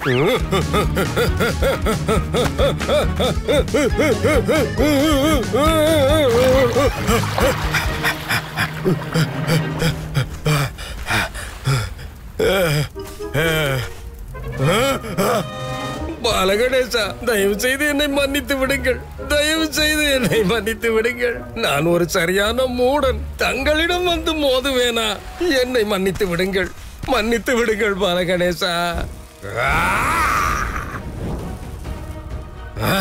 பாலகணேசா தயவு செய்து என்னை மன்னித்து விடுங்கள் தயவு செய்து என்னை மன்னித்து விடுங்கள் நான் ஒரு சரியான மூடன் தங்களிடம் வந்து மோதுவேனா என்னை மன்னித்து விடுங்கள் மன்னித்து விடுங்கள் பாலகணேசா ஆ! ஆ!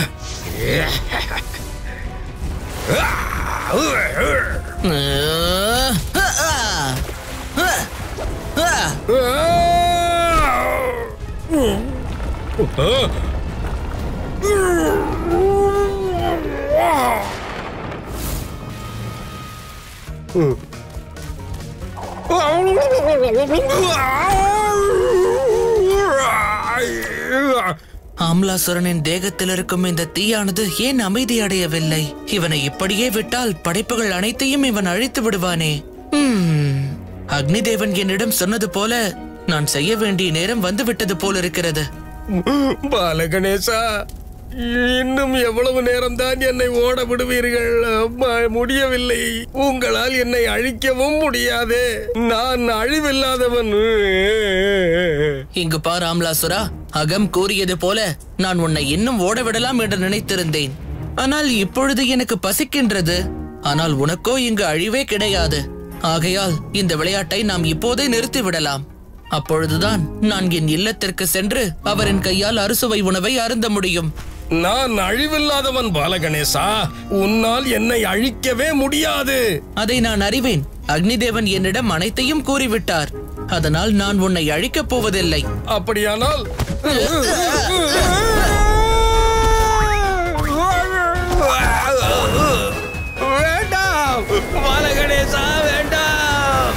ஆம்லாசுரனின் தேகத்தில் இருக்கும் இந்த தீயானது ஏன் அமைதி அடையவில்லை இவனை இப்படியே விட்டால் படைப்புகள் அனைத்தையும் இவன் அழித்து விடுவானே ஹம், அக்னிதேவன் என்னிடம் சொன்னது போல நான் செய்ய வேண்டிய நேரம் வந்து விட்டது போல இருக்கிறது பாலகணேசா இன்னும் எவ்வளவு நேரம்தான் என்னை ஓட விடுவீர்கள் அம்மா, முடியவில்லை உங்களால் என்னை அழிக்கவும் முடியாது நான் அழிவில்லாதவன் இங்கு பார் ஆம்லாசுரா அகம் கூறியது போல நான் உன்னை இன்னும் ஓட விடலாம் என்று நினைத்திருந்தேன் ஆனால் இப்பொழுது எனக்கு பசிக்கின்றது ஆனால் உனக்கோ இங்கு அழிவே கிடையாது ஆகையால் இந்த விளையாட்டை நாம் இப்போதே நிறுத்தி விடலாம் அப்பொழுதுதான் நான் என் இல்லத்திற்கு சென்று அவரின் கையால் அறுசுவை உணவை அருந்த முடியும் நான் அழிவில்லாதவன் பாலகணேசா உன்னால் என்னை அழிக்கவே முடியாது அதை நான் அறிவேன் அக்னிதேவன் என்னிடம் அனைத்தையும் கூறிவிட்டார் அதனால் நான் உன்னை அழிக்கப் போவதில்லை அப்படியானால் வேண்டாம் பாலகணேசா வேண்டாம்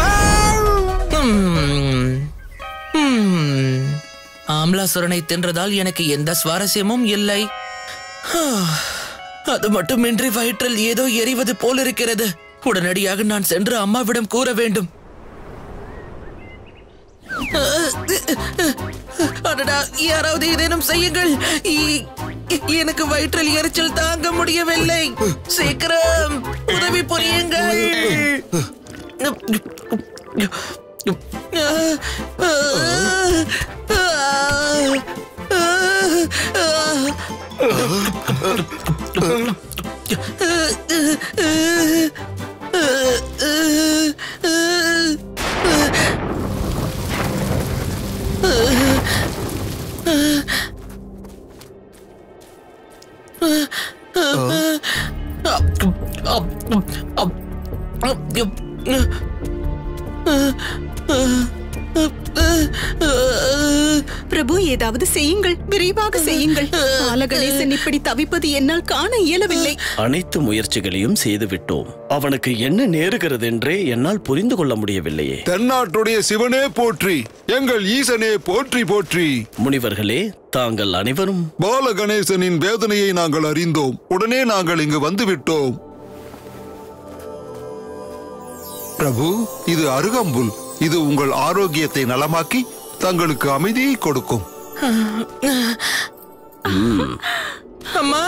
ஹம். ஹம். ஆம்லாசுரனை தின்றதால் எனக்கு எந்த சுவாரஸ்யமும் இல்லை ஹா. அது மட்டுமின்றி வயிற்றில் ஏதோ எரிவது போல் இருக்கிறது உடனடியாக நான் சென்று அம்மாவிடம் கூற வேண்டும் அடடா யாராவது ஏதேனும் செய்யுங்கள் இ- இ- எனக்கு வயிற்றில் எரிச்சல் தாங்க முடியவில்லை சீக்கிரம் உதவி புரியுங்கள் பிரபு ஏதாவது செய்யுங்கள் விரைவாக செய்யுங்கள் பாலகணேசன் இப்படி தவிப்பது என்னால் காண இயலவில்லை அனைத்து முயற்சிகளையும் செய்துவிட்டோம் அவனுக்கு என்ன நேருகிறது என்றே என்னால் புரிந்து கொள்ள முடியவில்லையே தென்னாட்டுடைய சிவனே போற்றி எங்கள் ஈசனே போற்றி போற்றி முனிவர்களே தாங்கள் அனைவரும் பால கணேசனின் வேதனையை நாங்கள் அறிந்தோம் உடனே நாங்கள் இங்கு வந்து விட்டோம் பிரபு இது அருகம்புல் இது உங்கள் ஆரோக்கியத்தை நலமாக்கி தங்களுக்கு அமைதியை கொடுக்கும் அம்மா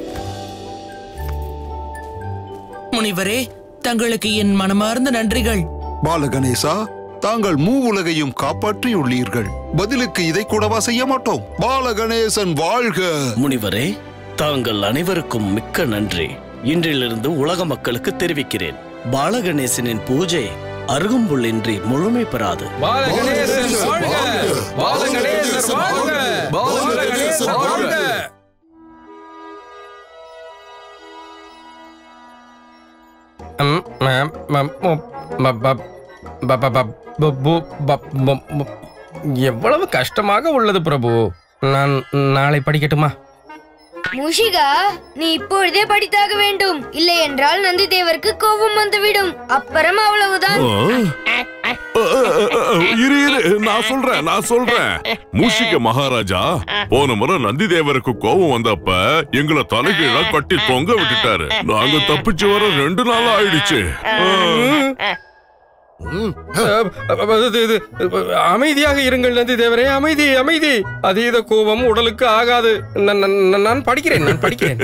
முனிவரே தங்களுக்கு என் மனமார்ந்த நன்றிகள் பாலகணேசா தாங்கள் மூ உலகையும் காப்பாற்றியுள்ளீர்கள் பதிலுக்கு இதை கூடவா செய்ய மாட்டோம் பாலகணேசன் வாழ்க முனிவரே தாங்கள் அனைவருக்கும் மிக்க நன்றி இன்றிலிருந்து உலக மக்களுக்கு தெரிவிக்கிறேன் பாலகணேசனின் பூஜை அருகம்புல்லின்றி முழுமை பெறாது பாலகணேசன் வாழ்க பாலகணேசர் வாழ்க பாலகணேசர் வாழ்க ம், ம- ம- மு- ப- ப- ப- ப- ப- பு- பு- ப- ப- பு- எவ்வளவு கஷ்டமாக உள்ளது பிரபு நான் நாளை படிக்கட்டுமா மூஷிகா நீ இப்பொழுதே படித்தாக வேண்டும் இல்லை என்றால் நந்தி தேவருக்கு கோபம் வந்துவிடும் அப்புறம் அவ்வளவுதான் இரு இரு நான் சொல்றேன் நான் சொல்றேன் மூஷிக மகாராஜா போன முறை நந்தி தேவருக்கு கோபம் வந்தப்ப எங்களை தலைகீழா கட்டி தொங்க விட்டுட்டாரு நாங்க தப்பிச்சு வர ரெண்டு நாள் ஆயிடுச்சு அஹ், அது- இது- அமைதியாக இருங்கள் நந்தி தேவரே அமைதி அமைதி அதீத கோபம் உடலுக்கு ஆகாது நான்- நான் நான் படிக்கிறேன் நான் படிக்கிறேன்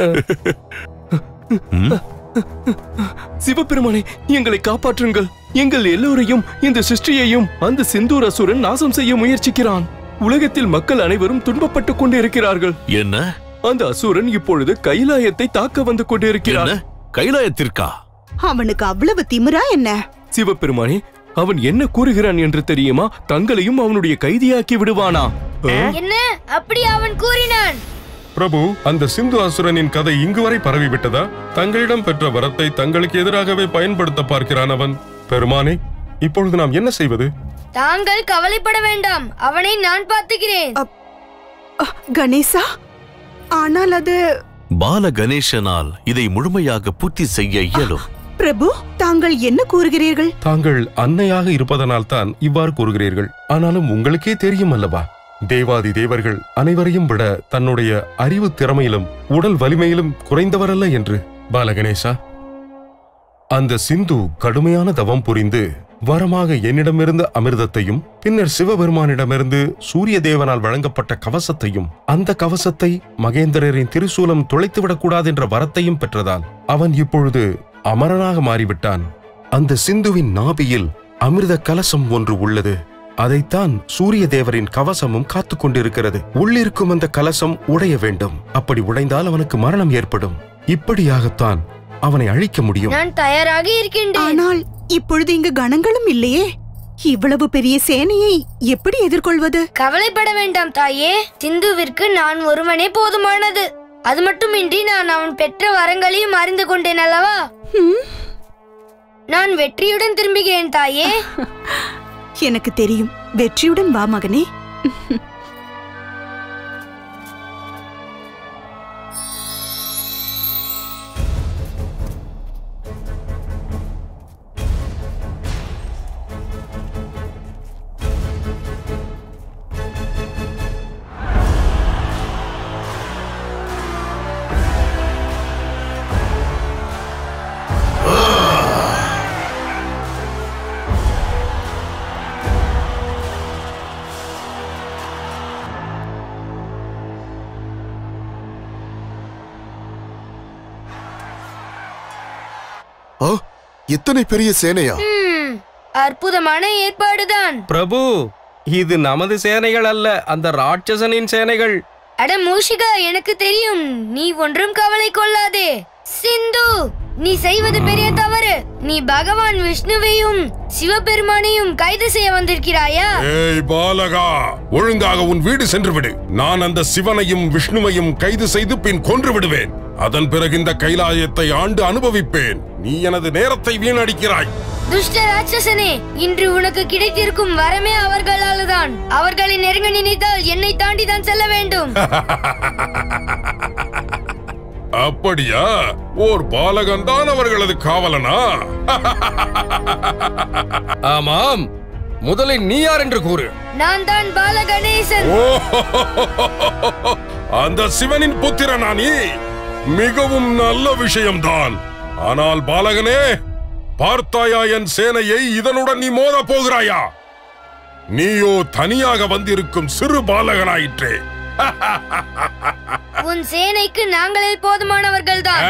சிவபெருமானே எங்களை காப்பாற்றுங்கள் எங்கள் எல்லோரையும் இந்த சிருஷ்டியையும் அந்த சிந்தூர் அசுரன் நாசம் செய்ய முயற்சிக்கிறான் உலகத்தில் மக்கள் அனைவரும் துன்பப்பட்டுக் கொண்டிருக்கிறார்கள் என்ன அந்த அசுரன் இப்பொழுது கைலாயத்தை தாக்க வந்து கொண்டிருக்கிறான் என்ன கைலாயத்திற்கா அவனுக்கு அவ்வளவு திமிரா என்ன சிவபெருமானே அவன் என்ன கூறுகிறான் என்று தெரியுமா தங்களையும் அவனுடைய கைதியாக்கி விடுவானா என்ன அப்படி அவன் கூறினான் பிரபு அந்த சிந்து அசுரனின் கதை இங்கு வரை பரவிவிட்டதா தங்களிடம் பெற்ற வரத்தை தங்களுக்கு எதிராகவே பயன்படுத்த பார்க்கிறான் அவன் பெருமானே இப்பொழுது நாம் என்ன செய்வது தாங்கள் கவலைப்பட வேண்டாம் அவனை நான் பார்த்துக்கிறேன் கணேசா ஆனால் அது பால கணேசனால் இதை முழுமையாக பூர்த்தி செய்ய இயலும் பிரபு தாங்கள் என்ன கூறுகிறீர்கள் தாங்கள் அன்னையாக இருப்பதனால் தான் இவ்வாறு கூறுகிறீர்கள் ஆனாலும் உங்களுக்கே தெரியும் அல்லவா தேவாதி தேவர்கள் அனைவரையும் விட தன்னுடைய அறிவு திறமையிலும் உடல் வலிமையிலும் குறைந்தவரல்ல என்று பாலகணேசா அந்த சிந்து கடுமையான தவம் புரிந்து வரமாக என்னிடமிருந்த அமிர்தத்தையும் பின்னர் சிவபெருமானிடமிருந்து சூரிய தேவனால் வழங்கப்பட்ட கவசத்தையும் அந்த கவசத்தை மகேந்திரரின் திருசூலம் துளைத்துவிடக் கூடாது என்ற வரத்தையும் பெற்றதால் அவன் இப்பொழுது அமரனாக மாறிவிட்டான் அந்த சிந்துவின் நாபியில் அமிர்த கலசம் ஒன்று உள்ளது அதைத்தான் சூரிய தேவரின் கவசமும் காத்துக் கொண்டிருக்கிறது உள்ளிருக்கும் அந்த கலசம் உடைய வேண்டும் அப்படி உடைந்தால் அவனுக்கு மரணம் ஏற்படும் இப்படியாகத்தான் அவனை அழிக்க முடியும் நான் தயாராக இருக்கின்றேன் ஆனால் இப்பொழுது இங்கு கணங்களும் இல்லையே இவ்வளவு பெரிய சேனையை எப்படி எதிர்கொள்வது கவலைப்பட வேண்டாம் தாயே சிந்துவிற்கு நான் ஒருவனே போதுமானது அது மட்டுமின்றி நான் அவன் பெற்ற வரங்களையும் அறிந்து கொண்டேன் அல்லவா நான் வெற்றியுடன் திரும்புகிறேன் தாயே எனக்கு தெரியும் வெற்றியுடன் வா மகனே ஆ, இத்தனை பெரிய சேனையா ம், அற்புதமான ஏற்பாடுதான் பிரபு இது நமது சேனைகள் அல்ல அந்த ராட்சசனின் சேனைகள் அட மூஷிகா எனக்கு தெரியும் நீ ஒன்றும் கவலை கொள்ளாதே சிந்து நீ செய்வது பெரிய தவறு நீ பகவான் விஷ்ணுவையும் சிவபெருமானையும் கைது செய்ய வந்திருக்கிறாயா ஏய் பாலகா ஒழுங்காக உன் வீடு சென்று விடு நான் அந்த சிவனையும் விஷ்ணுவையும் கைது செய்து பின் கொன்று விடுவேன் அதன் பிறகு இந்த கைலாயத்தை ஆண்டு அனுபவிப்பேன் நீ எனது நேரத்தை வீணடிக்கிறாய் துஷ்ட ராட்சசனே இன்று உனக்கு கிடைத்திருக்கும் வரமே அவர்களால் தான் அவர்களை நெருங்க நினைத்தால் என்னை தாண்டி தான் செல்ல வேண்டும் அப்படியா ஓர் பாலகன் தான் அவர்களது காவலனா ஆமாம் முதலில் நீ யார் என்று கூறு நான் தான் பாலகணேசன் ஓ, அந்த சிவனின் புத்திரனா நீ மிகவும் நல்ல விஷயம்தான் ஆனால் பாலகனே பார்த்தாயா என் சேனையை இதனுடன் நீ மோத போகிறாயா நீயோ தனியாக வந்திருக்கும் சிறு பாலகனாயிற்றே உன் சேனைக்கு நாங்களே போதுமானவர்கள் தான்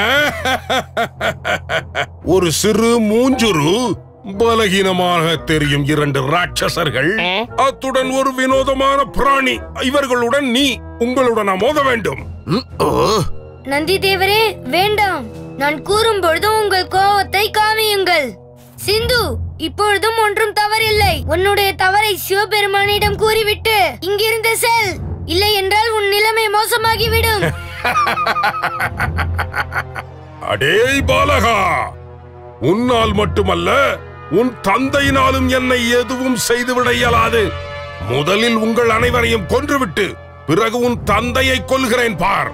ஒரு சிறு மூஞ்சுரு பலகீனமாக தெரியும் இரண்டு ராட்சசர்கள் அத்துடன் ஒரு வினோதமான பிராணி இவர்களுடன் நீ உங்களுடன் மோத வேண்டும் நந்தி தேவரே வேண்டாம் நான் கூறும் பொழுது உங்கள் கோபத்தை காமியுங்கள் சிந்து இப்பொழுதும் ஒன்றும் தவறில்லை உன்னுடைய தவறை சிவபெருமானிடம் கூறிவிட்டு இங்கிருந்து செல் இல்லை என்றால் உன் நிலைமை மோசமாகிவிடும் அடேய் பாலகா உன்னால் மட்டுமல்ல உன் தந்தையினாலும் என்னை எதுவும் செய்துவிட இயலாது முதலில் உங்கள் அனைவரையும் கொன்றுவிட்டு பிறகு உன் தந்தையை கொல்கிறேன் பார்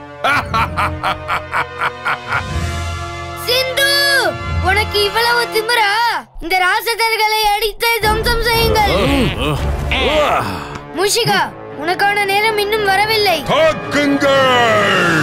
சிந்து உனக்கு இவ்வளவு திமிரா இந்த ராசதர்களை அடித்து துவம்சம் செய்யுங்கள் முஷிகா உனக்கான நேரம் இன்னும் வரவில்லை தாக்குங்கள்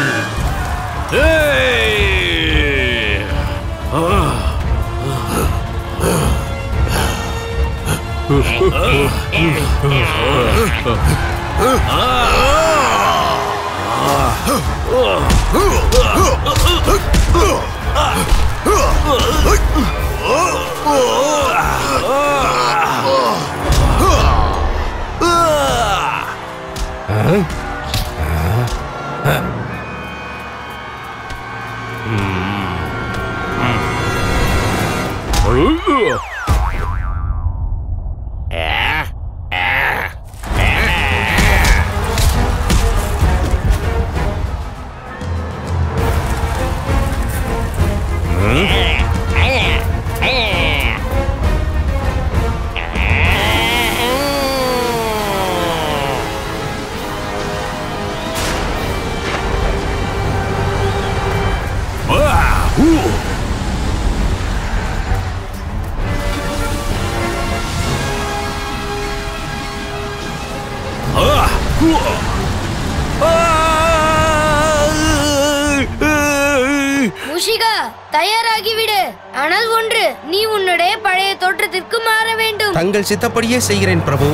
முஷிகா தயாராகிவிடு ஆனால் ஒன்று நீ உன்னுடைய பழைய தோற்றத்திற்கு மாற வேண்டும் தங்கள் சித்தப்படியே செய்கிறேன் பிரபு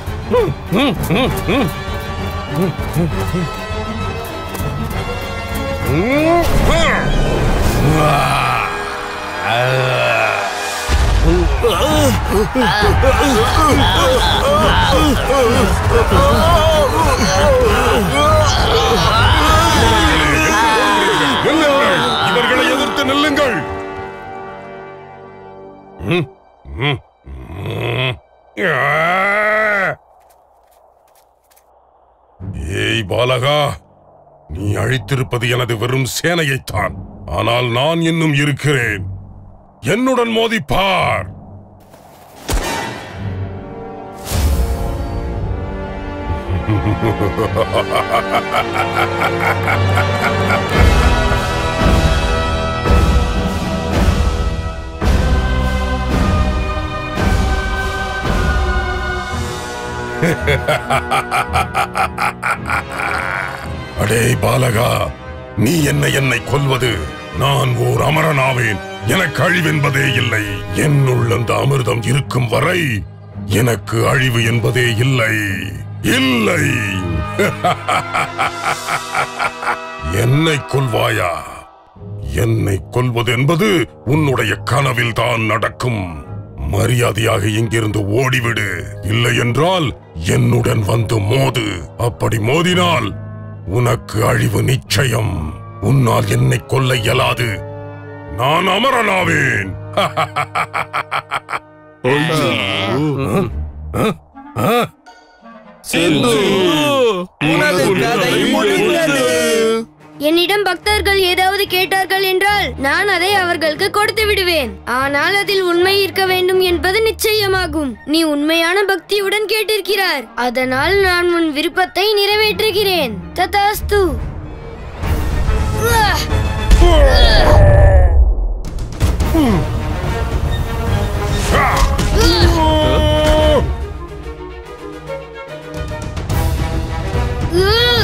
நில்லுங்கள் இவர்களை எதிர்த்து நில்லுங்கள் ம், ம், ம். ஆ! ஏய் பாலகா நீ அழித்திருப்பது எனது வெறும் சேனையைத்தான் ஆனால் நான் இன்னும் இருக்கிறேன் என்னுடன் மோதிப்பார் அடே பாலகா நீ என்ன என்னை கொல்வது நான் ஓர் அமரனாவேன் எனக்கு அழிவென்பதே இல்லை என்னுள் அந்த அமிர்தம் இருக்கும் வரை எனக்கு அழிவு என்பதே இல்லை இல்லை என்னை கொல்வாயா என்னை கொல்வது என்பது உன்னுடைய கனவில் தான் நடக்கும் மரியாதையாக இங்கிருந்து ஓடிவிடு இல்லை என்றால் என்னுடன் வந்து மோது அப்படி மோதினால் உனக்கு அழிவு நிச்சயம் உன்னால் என்னை கொல்ல இயலாது நான் அமரனாவேன் உனது கதை முடிந்தது என்னிடம் பக்தர்கள் ஏதாவது கேட்டார்கள் என்றால் நான் அதை அவர்களுக்கு கொடுத்து விடுவேன் ஆனால் அதில் உண்மை இருக்க வேண்டும் என்பது நிச்சயமாகும் நீ உண்மையான பக்தியுடன் கேட்டிருக்கிறார் அதனால் நான் உன் விருப்பத்தை நிறைவேற்றுகிறேன் ததாஸ்து உவா! உவா!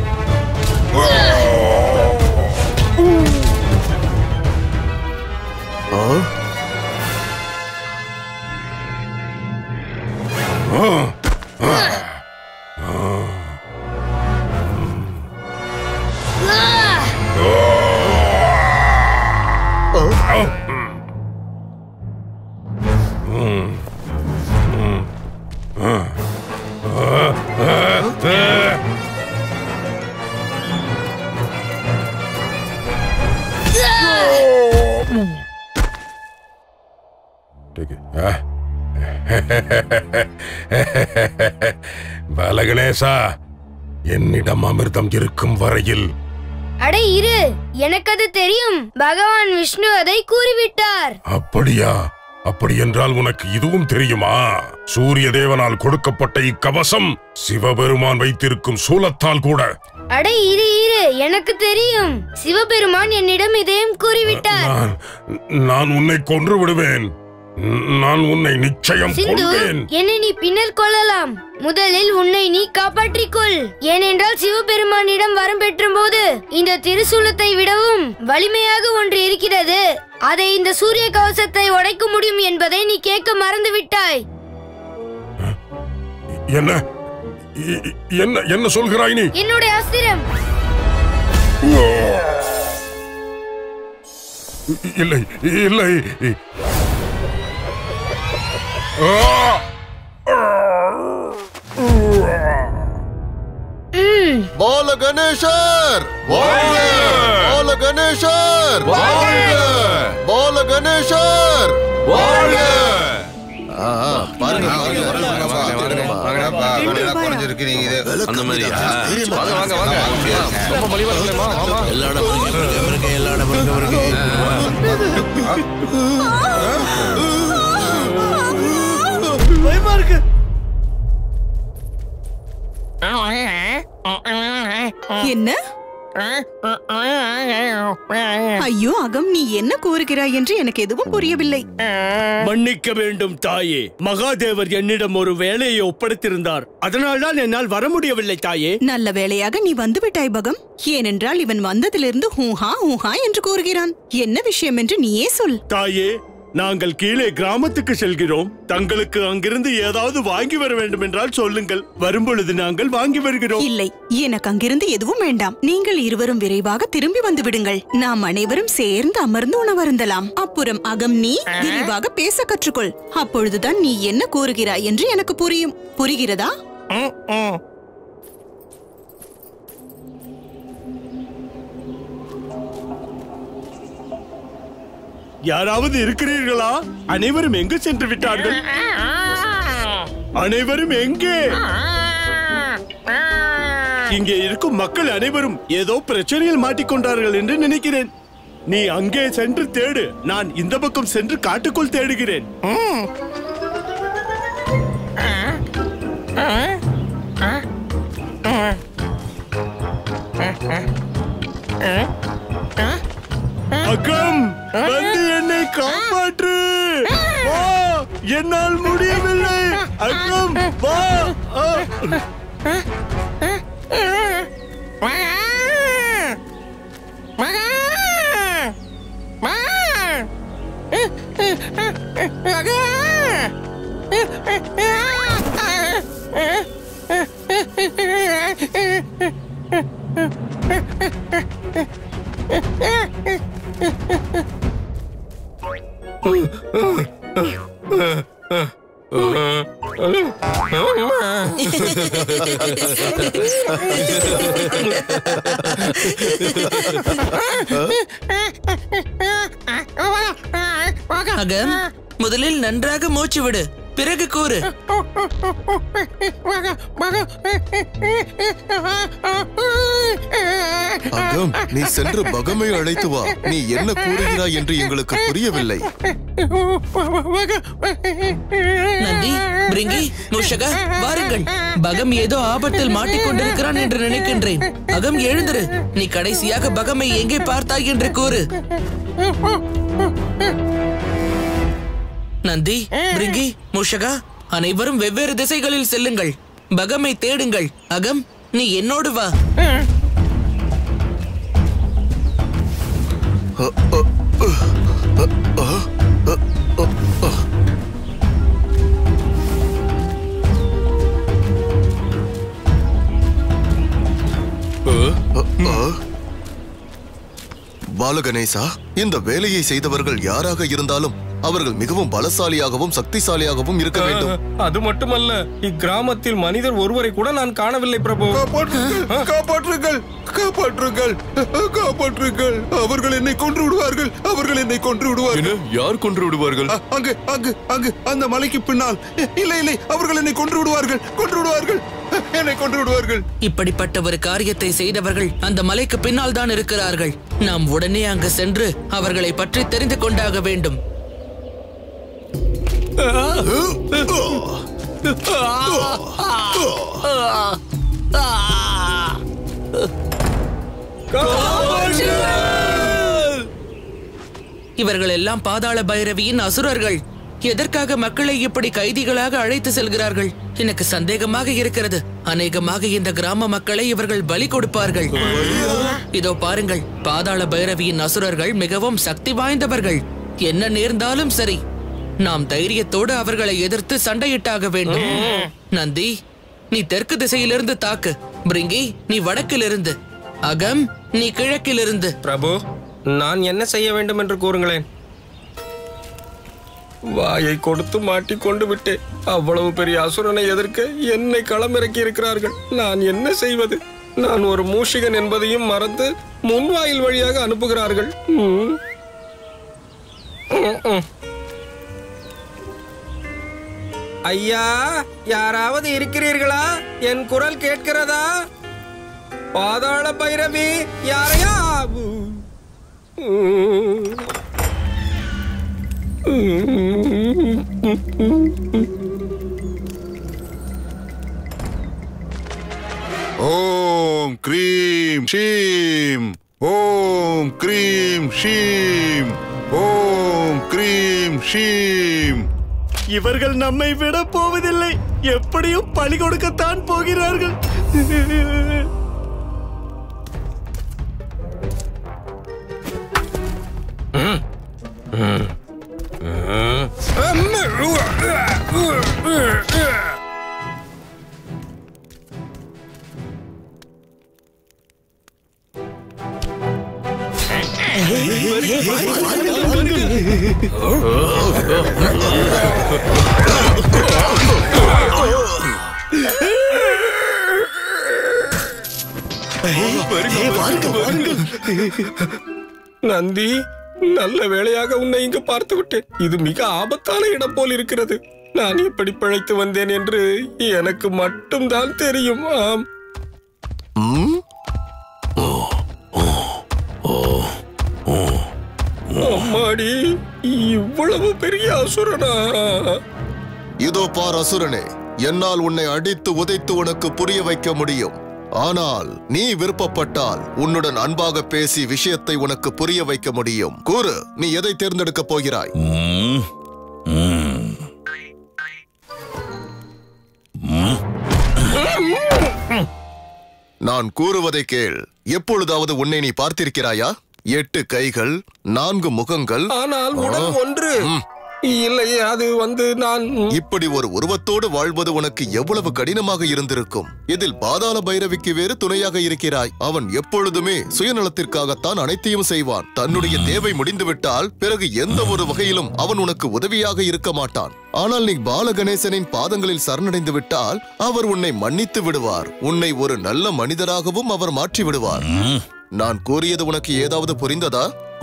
பாலகணேசா என்னிடம் அமிர்தம் இருக்கும் வரையில் அட இரு எனக்கு அது தெரியும் பகவான் விஷ்ணு அதை கூறிவிட்டார் அப்படியா அப்படி என்றால் உனக்கு இதுவும் தெரியுமா சூரிய தேவனால் கொடுக்கப்பட்ட இக்கவசம் சிவபெருமான் வைத்திருக்கும் சூலத்தால் கூட அட இரு இரு எனக்கு தெரியும் சிவபெருமான் என்னிடம் இதையும் கூறிவிட்டார் நான் நான் உன்னை கொன்று விடுவேன் நான் உன்னை நிச்சயம் சிந்து கொள்வேன் என்னை நீ பின்னர் கொள்ளலாம் முதலில் உன்னை நீ காப்பாற்றிக் கொள் ஏனென்றால் சிவபெருமானிடம் வரம் பெற்றும்போது இந்த திருசூலத்தை விடவும் வலிமையாக ஒன்று இருக்கிறது அதை இந்த சூரிய கவசத்தை உடைக்க முடியும் என்பதை நீ கேட்க மறந்து விட்டாய் என்ன இ- இ- என்ன என்ன சொல்கிறாய் நீ என்னுடைய அஸ்திரம் இல்லை இல்லை ஆ! பால கணேசர் வாழ்க பால கணேசர் வாழ்க பால கணேசர் வாழ்க ஆ, ஆ, பாருங்க அந்த மாதிரியா வாங்க வாங்க வாங்க ரொம்ப மலிவா இருக்குல்லம்மா வாமா எல்லா இடம் வருங்க வருங்க எல்லா இடம் வருங்க வருங்க பயமா இருக்கு என்ன ஐயோ அகம் நீ என்ன கூறுகிறாய் என்று எனக்கு எதுவும் புரியவில்லை மன்னிக்க வேண்டும் தாயே மகாதேவர் என்னிடம் ஒரு வேலையை ஒப்படைத்திருந்தார் அதனால்தான் என்னால் வர முடியவில்லை தாயே நல்ல வேளையாக நீ வந்து விட்டாய் பகம் ஏனென்றால் இவன் வந்ததிலிருந்து ஹூஹா ஹூஹா என்று கூறுகிறான் என்ன விஷயம் என்று நீயே சொல் தாயே நாங்கள் கீழே கிராமத்துக்கு செல்கிறோம் தங்களுக்கு அங்கிருந்து ஏதாவது வாங்கி வர வேண்டும் என்றால் சொல்லுங்கள் வரும்பொழுது நாங்கள் வாங்கி வருகிறோம் இல்லை எனக்கு அங்கிருந்து எதுவும் வேண்டாம் நீங்கள் இருவரும் விரைவாக திரும்பி வந்து விடுங்கள் நாம் அனைவரும் சேர்ந்து அமர்ந்து உணவருந்தலாம் அப்புறம் அகம் நீ விரிவாக பேச கற்றுக்கொள் அப்பொழுதுதான் நீ என்ன கூறுகிறாய் என்று எனக்கு புரியும் புரிகிறதா யாராவது இருக்கிறீர்களா அனைவரும் எங்கு சென்று விட்டார்கள் அனைவரும் எங்கே இங்கே இருக்கும் மக்கள் அனைவரும் ஏதோ பிரச்சனையில் மாட்டிக்கொண்டார்கள் என்று நினைக்கிறேன் நீ அங்கே சென்று தேடு நான் இந்த பக்கம் சென்று காட்டுக்குள் தேடுகிறேன் அக்கம் வந்து என்னை காப்பாற்று வா என்னால் முடியவில்லை அக்கம் வா ஆ. அகம் முதலில் நன்றாக மூச்சு விடு பிறகு கூறு அகம் நீ சென்று பகமை அழைத்து வா நீ என்ன கூறுகிறாய் என்று எங்களுக்கு புரியவில்லை நந்தி பிரிங்கி மூஷகா வாருங்கள் பகம் ஏதோ ஆபத்தில் மாட்டிக்கொண்டிருக்கிறான் என்று நினைக்கின்றேன் அகம் எழுந்திரு நீ கடைசியாக பகமை எங்கே பார்த்தாய் என்று கூறு நந்தி பிரிங்கி மூஷகா அனைவரும் வெவ்வேறு திசைகளில் செல்லுங்கள் பகமை தேடுங்கள் அகம் நீ என்னோடு வா பாலகணேசா இந்த வேலையை செய்தவர்கள் யாராக இருந்தாலும் அவர்கள் மிகவும் பலசாலியாகவும் சக்திசாலியாகவும் இருக்க வேண்டும் அது மட்டுமல்ல இக்கிராமத்தில் மனிதர் ஒருவரை கூட நான் காணவில்லை பிரபு காப்பாற்றுங்கள் காப்பாற்றுங்கள் காப்பாற்றுங்கள் அவர்கள் என்னை கொன்று விடுவார்கள் அவர்கள் என்னை கொன்று விடுவார்கள் யார் கொன்று விடுவார்கள் அ- அங்கு அங்கு அங்கு அந்த மலைக்கு பின்னால் இல்லை இல்லை அவர்கள் என்னை கொன்று விடுவார்கள் கொன்று விடுவார்கள் என்னை கொன்று விடுவார்கள் இப்படிப்பட்ட ஒரு காரியத்தை செய்தவர்கள் அந்த மலைக்கு பின்னால் தான் இருக்கிறார்கள் நாம் உடனே அங்கு சென்று அவர்களை பற்றி தெரிந்து கொண்டாக வேண்டும் இவர்கள் எல்லாம் பாதாள பைரவியின் அசுரர்கள் எதற்காக மக்களை இப்படி கைதிகளாக அழைத்து செல்கிறார்கள் எனக்கு சந்தேகமாக இருக்கிறது அநேகமாக இந்த கிராம மக்களை இவர்கள் பலி கொடுப்பார்கள் இதோ பாருங்கள் பாதாள பைரவியின் அசுரர்கள் மிகவும் சக்தி வாய்ந்தவர்கள் என்ன நேர்ந்தாலும் சரி நாம் தைரியத்தோடு அவர்களை எதிர்த்து சண்டையிட்டாக வேண்டும் நந்தி நீ தெற்கு திசையிலிருந்து தாக்கு பிரிங்கி நீ வடக்கிலிருந்து அகம் நீ கிழக்கிலிருந்து பிரபு நான் என்ன செய்ய வேண்டும் என்று கூறுங்களேன் வாயை கொடுத்து மாட்டிக்கொண்டு விட்டேன் அவ்வளவு பெரிய அசுரனை எதிர்க்க என்னை களமிறக்கி இருக்கிறார்கள் நான் என்ன செய்வது நான் ஒரு மூஷிகன் என்பதையும் மறந்து முன்வாயில் வழியாக அனுப்புகிறார்கள் ம். ம், ம். ஐயா யாராவது இருக்கிறீர்களா என் குரல் கேட்கிறதா பாதாள பைரவி யாரையா ஓம் க்ரீம் ஷீம் ஓம் க்ரீம் ஷீம் ஓம் க்ரீம் ஷீம் இவர்கள் நம்மை விட போவதில்லை எப்படியும் பலி கொடுக்கத்தான் போகிறார்கள் நந்தி நல்ல வேளையாக உன்னை இங்கு பார்த்து விட்டேன் இது மிக ஆபத்தான இடம் போல் இருக்கிறது நான் எப்படி பிழைத்து வந்தேன் என்று எனக்கு மட்டும்தான் தெரியும் ஆம் அம்மாடி இவ்வளவு பெரிய அசுரனா இதோ பார் அசுரனே என்னால் உன்னை அடித்து உதைத்து உனக்கு புரிய வைக்க முடியும் ஆனால் நீ விருப்பப்பட்டால் உன்னுடன் அன்பாக பேசி விஷயத்தை உனக்கு புரிய வைக்க முடியும் கூறு நீ எதை தேர்ந்தெடுக்கப் போகிறாய் ம், ம். ம். நான் கூறுவதை கேள் எப்பொழுதாவது உன்னை நீ பார்த்திருக்கிறாயா எட்டு கைகள் நான்கு முகங்கள் ஆனால் உடல் ஆ. ஒன்று ம். இல்லை அது வந்து நான் இப்படி ஒரு உருவத்தோடு வாழ்வது உனக்கு எவ்வளவு கடினமாக இருந்திருக்கும் இதில் பாதாள பைரவிக்கு வேறு துணையாக இருக்கிறாய் அவன் எப்பொழுதுமே சுயநலத்திற்காகத்தான் அனைத்தையும் செய்வான் தன்னுடைய தேவை முடிந்துவிட்டால் பிறகு எந்த ஒரு வகையிலும் அவன் உனக்கு உதவியாக இருக்க மாட்டான் ஆனால் நீ பாலகணேசனின் பாதங்களில் சரணடைந்து விட்டால் அவர் உன்னை மன்னித்து விடுவார் உன்னை ஒரு நல்ல மனிதராகவும் அவர் மாற்றி விடுவார் நான் கூறியது உனக்கு ஏதாவது புரிந்ததா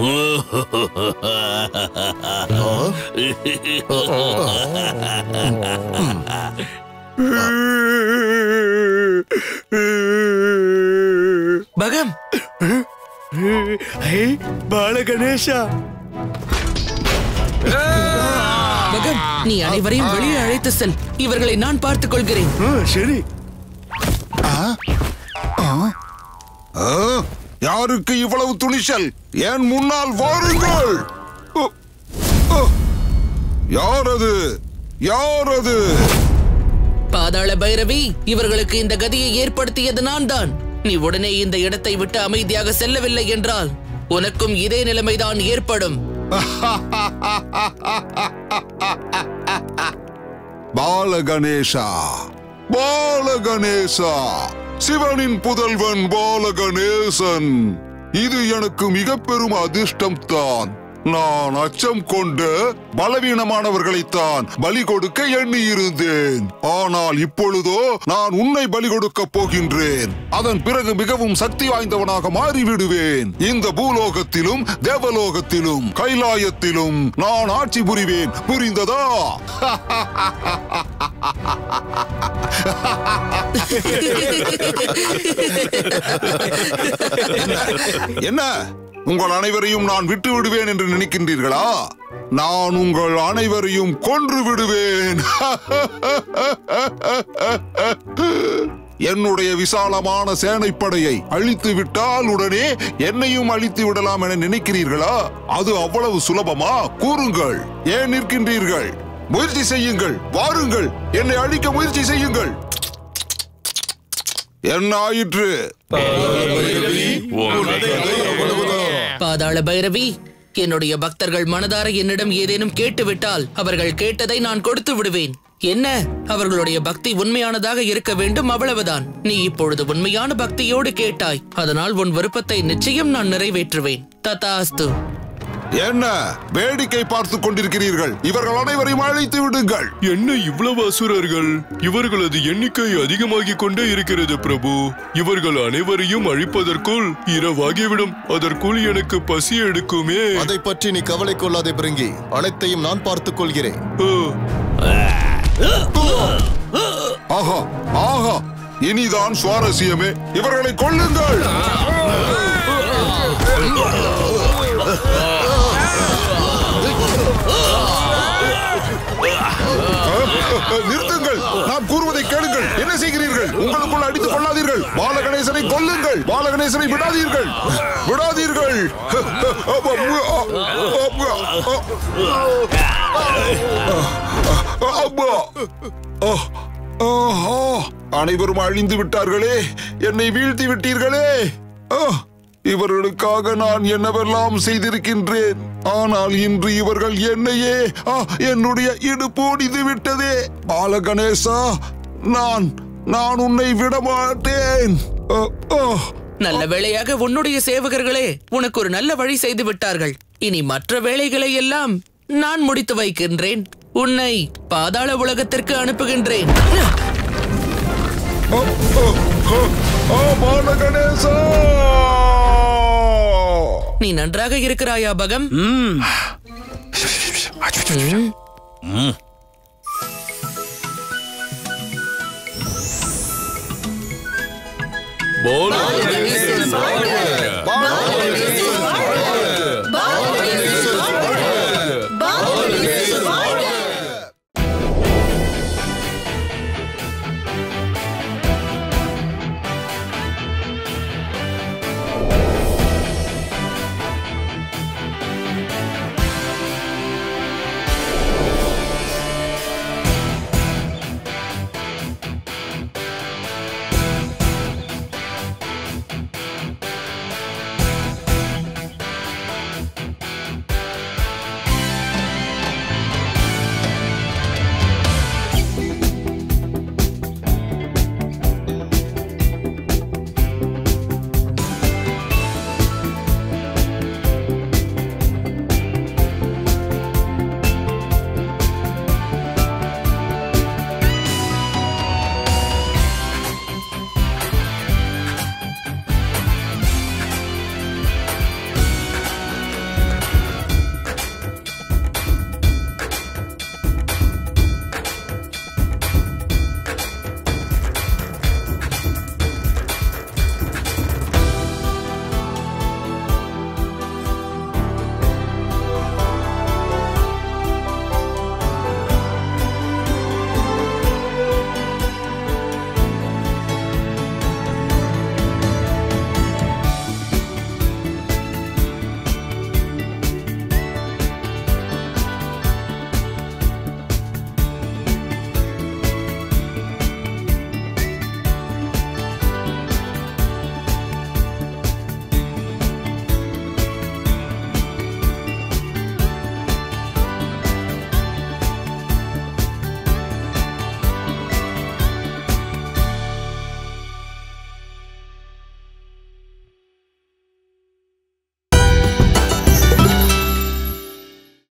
பகம் பாலகணேஷா பகம் நீ அனைவரையும் வெளியே அழைத்து செல் இவர்களை நான் பார்த்துக் கொள்கிறேன் சரி ஆ, யாருக்கு இவ்வளவு துணிச்சல் என் முன்னால் வாருங்கள் ஓ, ஓ. யார் அது யார் அது பாதாள பைரவி இவர்களுக்கு இந்த கதியை ஏற்படுத்தியது நான் தான் நீ உடனே இந்த இடத்தை விட்டு அமைதியாக செல்லவில்லை என்றால் உனக்கும் இதே நிலைமைதான் ஏற்படும் பாலகணேசா பாலகணேசா சிவனின் புதல்வன் பாலகணேசன் இது எனக்கு மிக பெரும் அதிர்ஷ்டம் தான் நான் அச்சம் கொண்டு பலவீனமானவர்களைத்தான் பலி கொடுக்க எண்ணி இருந்தேன் ஆனால் இப்பொழுதோ நான் உன்னை பலி கொடுக்க போகின்றேன் அதன் பிறகு மிகவும் சக்தி வாய்ந்தவனாக மாறிவிடுவேன் இந்த பூலோகத்திலும் தேவலோகத்திலும் கைலாயத்திலும் நான் ஆட்சி புரிவேன் புரிந்ததா என்ன உங்கள் அனைவரையும் நான் விட்டு விடுவேன் என்று நினைக்கின்றீர்களா நான் உங்கள் அனைவரையும் கொன்று விடுவேன் என்னுடைய விசாலமான சேனைப்படையை அழித்து விட்டால் உடனே என்னையும் அழித்து விடலாம் என நினைக்கிறீர்களா அது அவ்வளவு சுலபமா கூறுங்கள் ஏன் நிற்கின்றீர்கள் முயற்சி செய்யுங்கள் வாருங்கள் என்னை அழிக்க முயற்சி செய்யுங்கள் என்ன ஆயிற்று பாதாள பைரவி என்னுடைய பக்தர்கள் மனதார என்னிடம் ஏதேனும் கேட்டுவிட்டால் அவர்கள் கேட்டதை நான் கொடுத்து விடுவேன் என்ன அவர்களுடைய பக்தி உண்மையானதாக இருக்க வேண்டும் அவ்வளவுதான் நீ இப்பொழுது உண்மையான பக்தியோடு கேட்டாய் அதனால் உன் விருப்பத்தை நிச்சயம் நான் நிறைவேற்றுவேன் ததாஸ்து என்ன வேடிக்கை பார்த்து கொண்டிருக்கிறீர்கள் இவர்கள் அனைவரையும் அழைத்து விடுங்கள் என்ன இவ்வளவு அசுரர்கள் இவர்களது எண்ணிக்கை அதிகமாகிக் கொண்டே இருக்கிறது பிரபு இவர்கள் அனைவரையும் அழிப்பதற்குள் இரவாகிவிடும் அதற்குள் எனக்கு பசி எடுக்குமே அதை பற்றி நீ கவலை கொள்ளாதே பிரிங்கி அனைத்தையும் நான் பார்த்துக் கொள்கிறேன் ஆஹா ஆஹா இனிதான் சுவாரஸ்யமே இவர்களை கொள்ளுங்கள் நிறுத்துங்கள் நான் கூறுவதை கேளுங்கள் என்ன செய்கிறீர்கள் உங்களுக்குள் அடித்துக் கொள்ளாதீர்கள் பாலகணேசனை கொல்லுங்கள் பாலகணேசனை விடாதீர்கள் விடாதீர்கள் அப்பா ஆஹா, அனைவரும் அழிந்து விட்டார்களே என்னை வீழ்த்தி விட்டீர்களே ஆ, இவர்களுக்காக நான் என்னவெல்லாம் செய்திருக்கின்றேன் ஆனால் இன்று இவர்கள் என்னையே ஆ, என்னுடைய இடுப்பு ஒடிந்து விட்டதே பாலகணேசா நான் நான் உன்னை விடமாட்டேன் ஆ, ஆ. நல்ல வேளையாக உன்னுடைய சேவகர்களே உனக்கு ஒரு நல்ல வழி செய்து விட்டார்கள் இனி மற்ற வேலைகளை எல்லாம் நான் முடித்து வைக்கின்றேன் உன்னை பாதாள உலகத்திற்கு அனுப்புகின்றேன் ஆ, பாலகணேசா நீ நன்றாக இருக்கிறாயா பகம் ம்.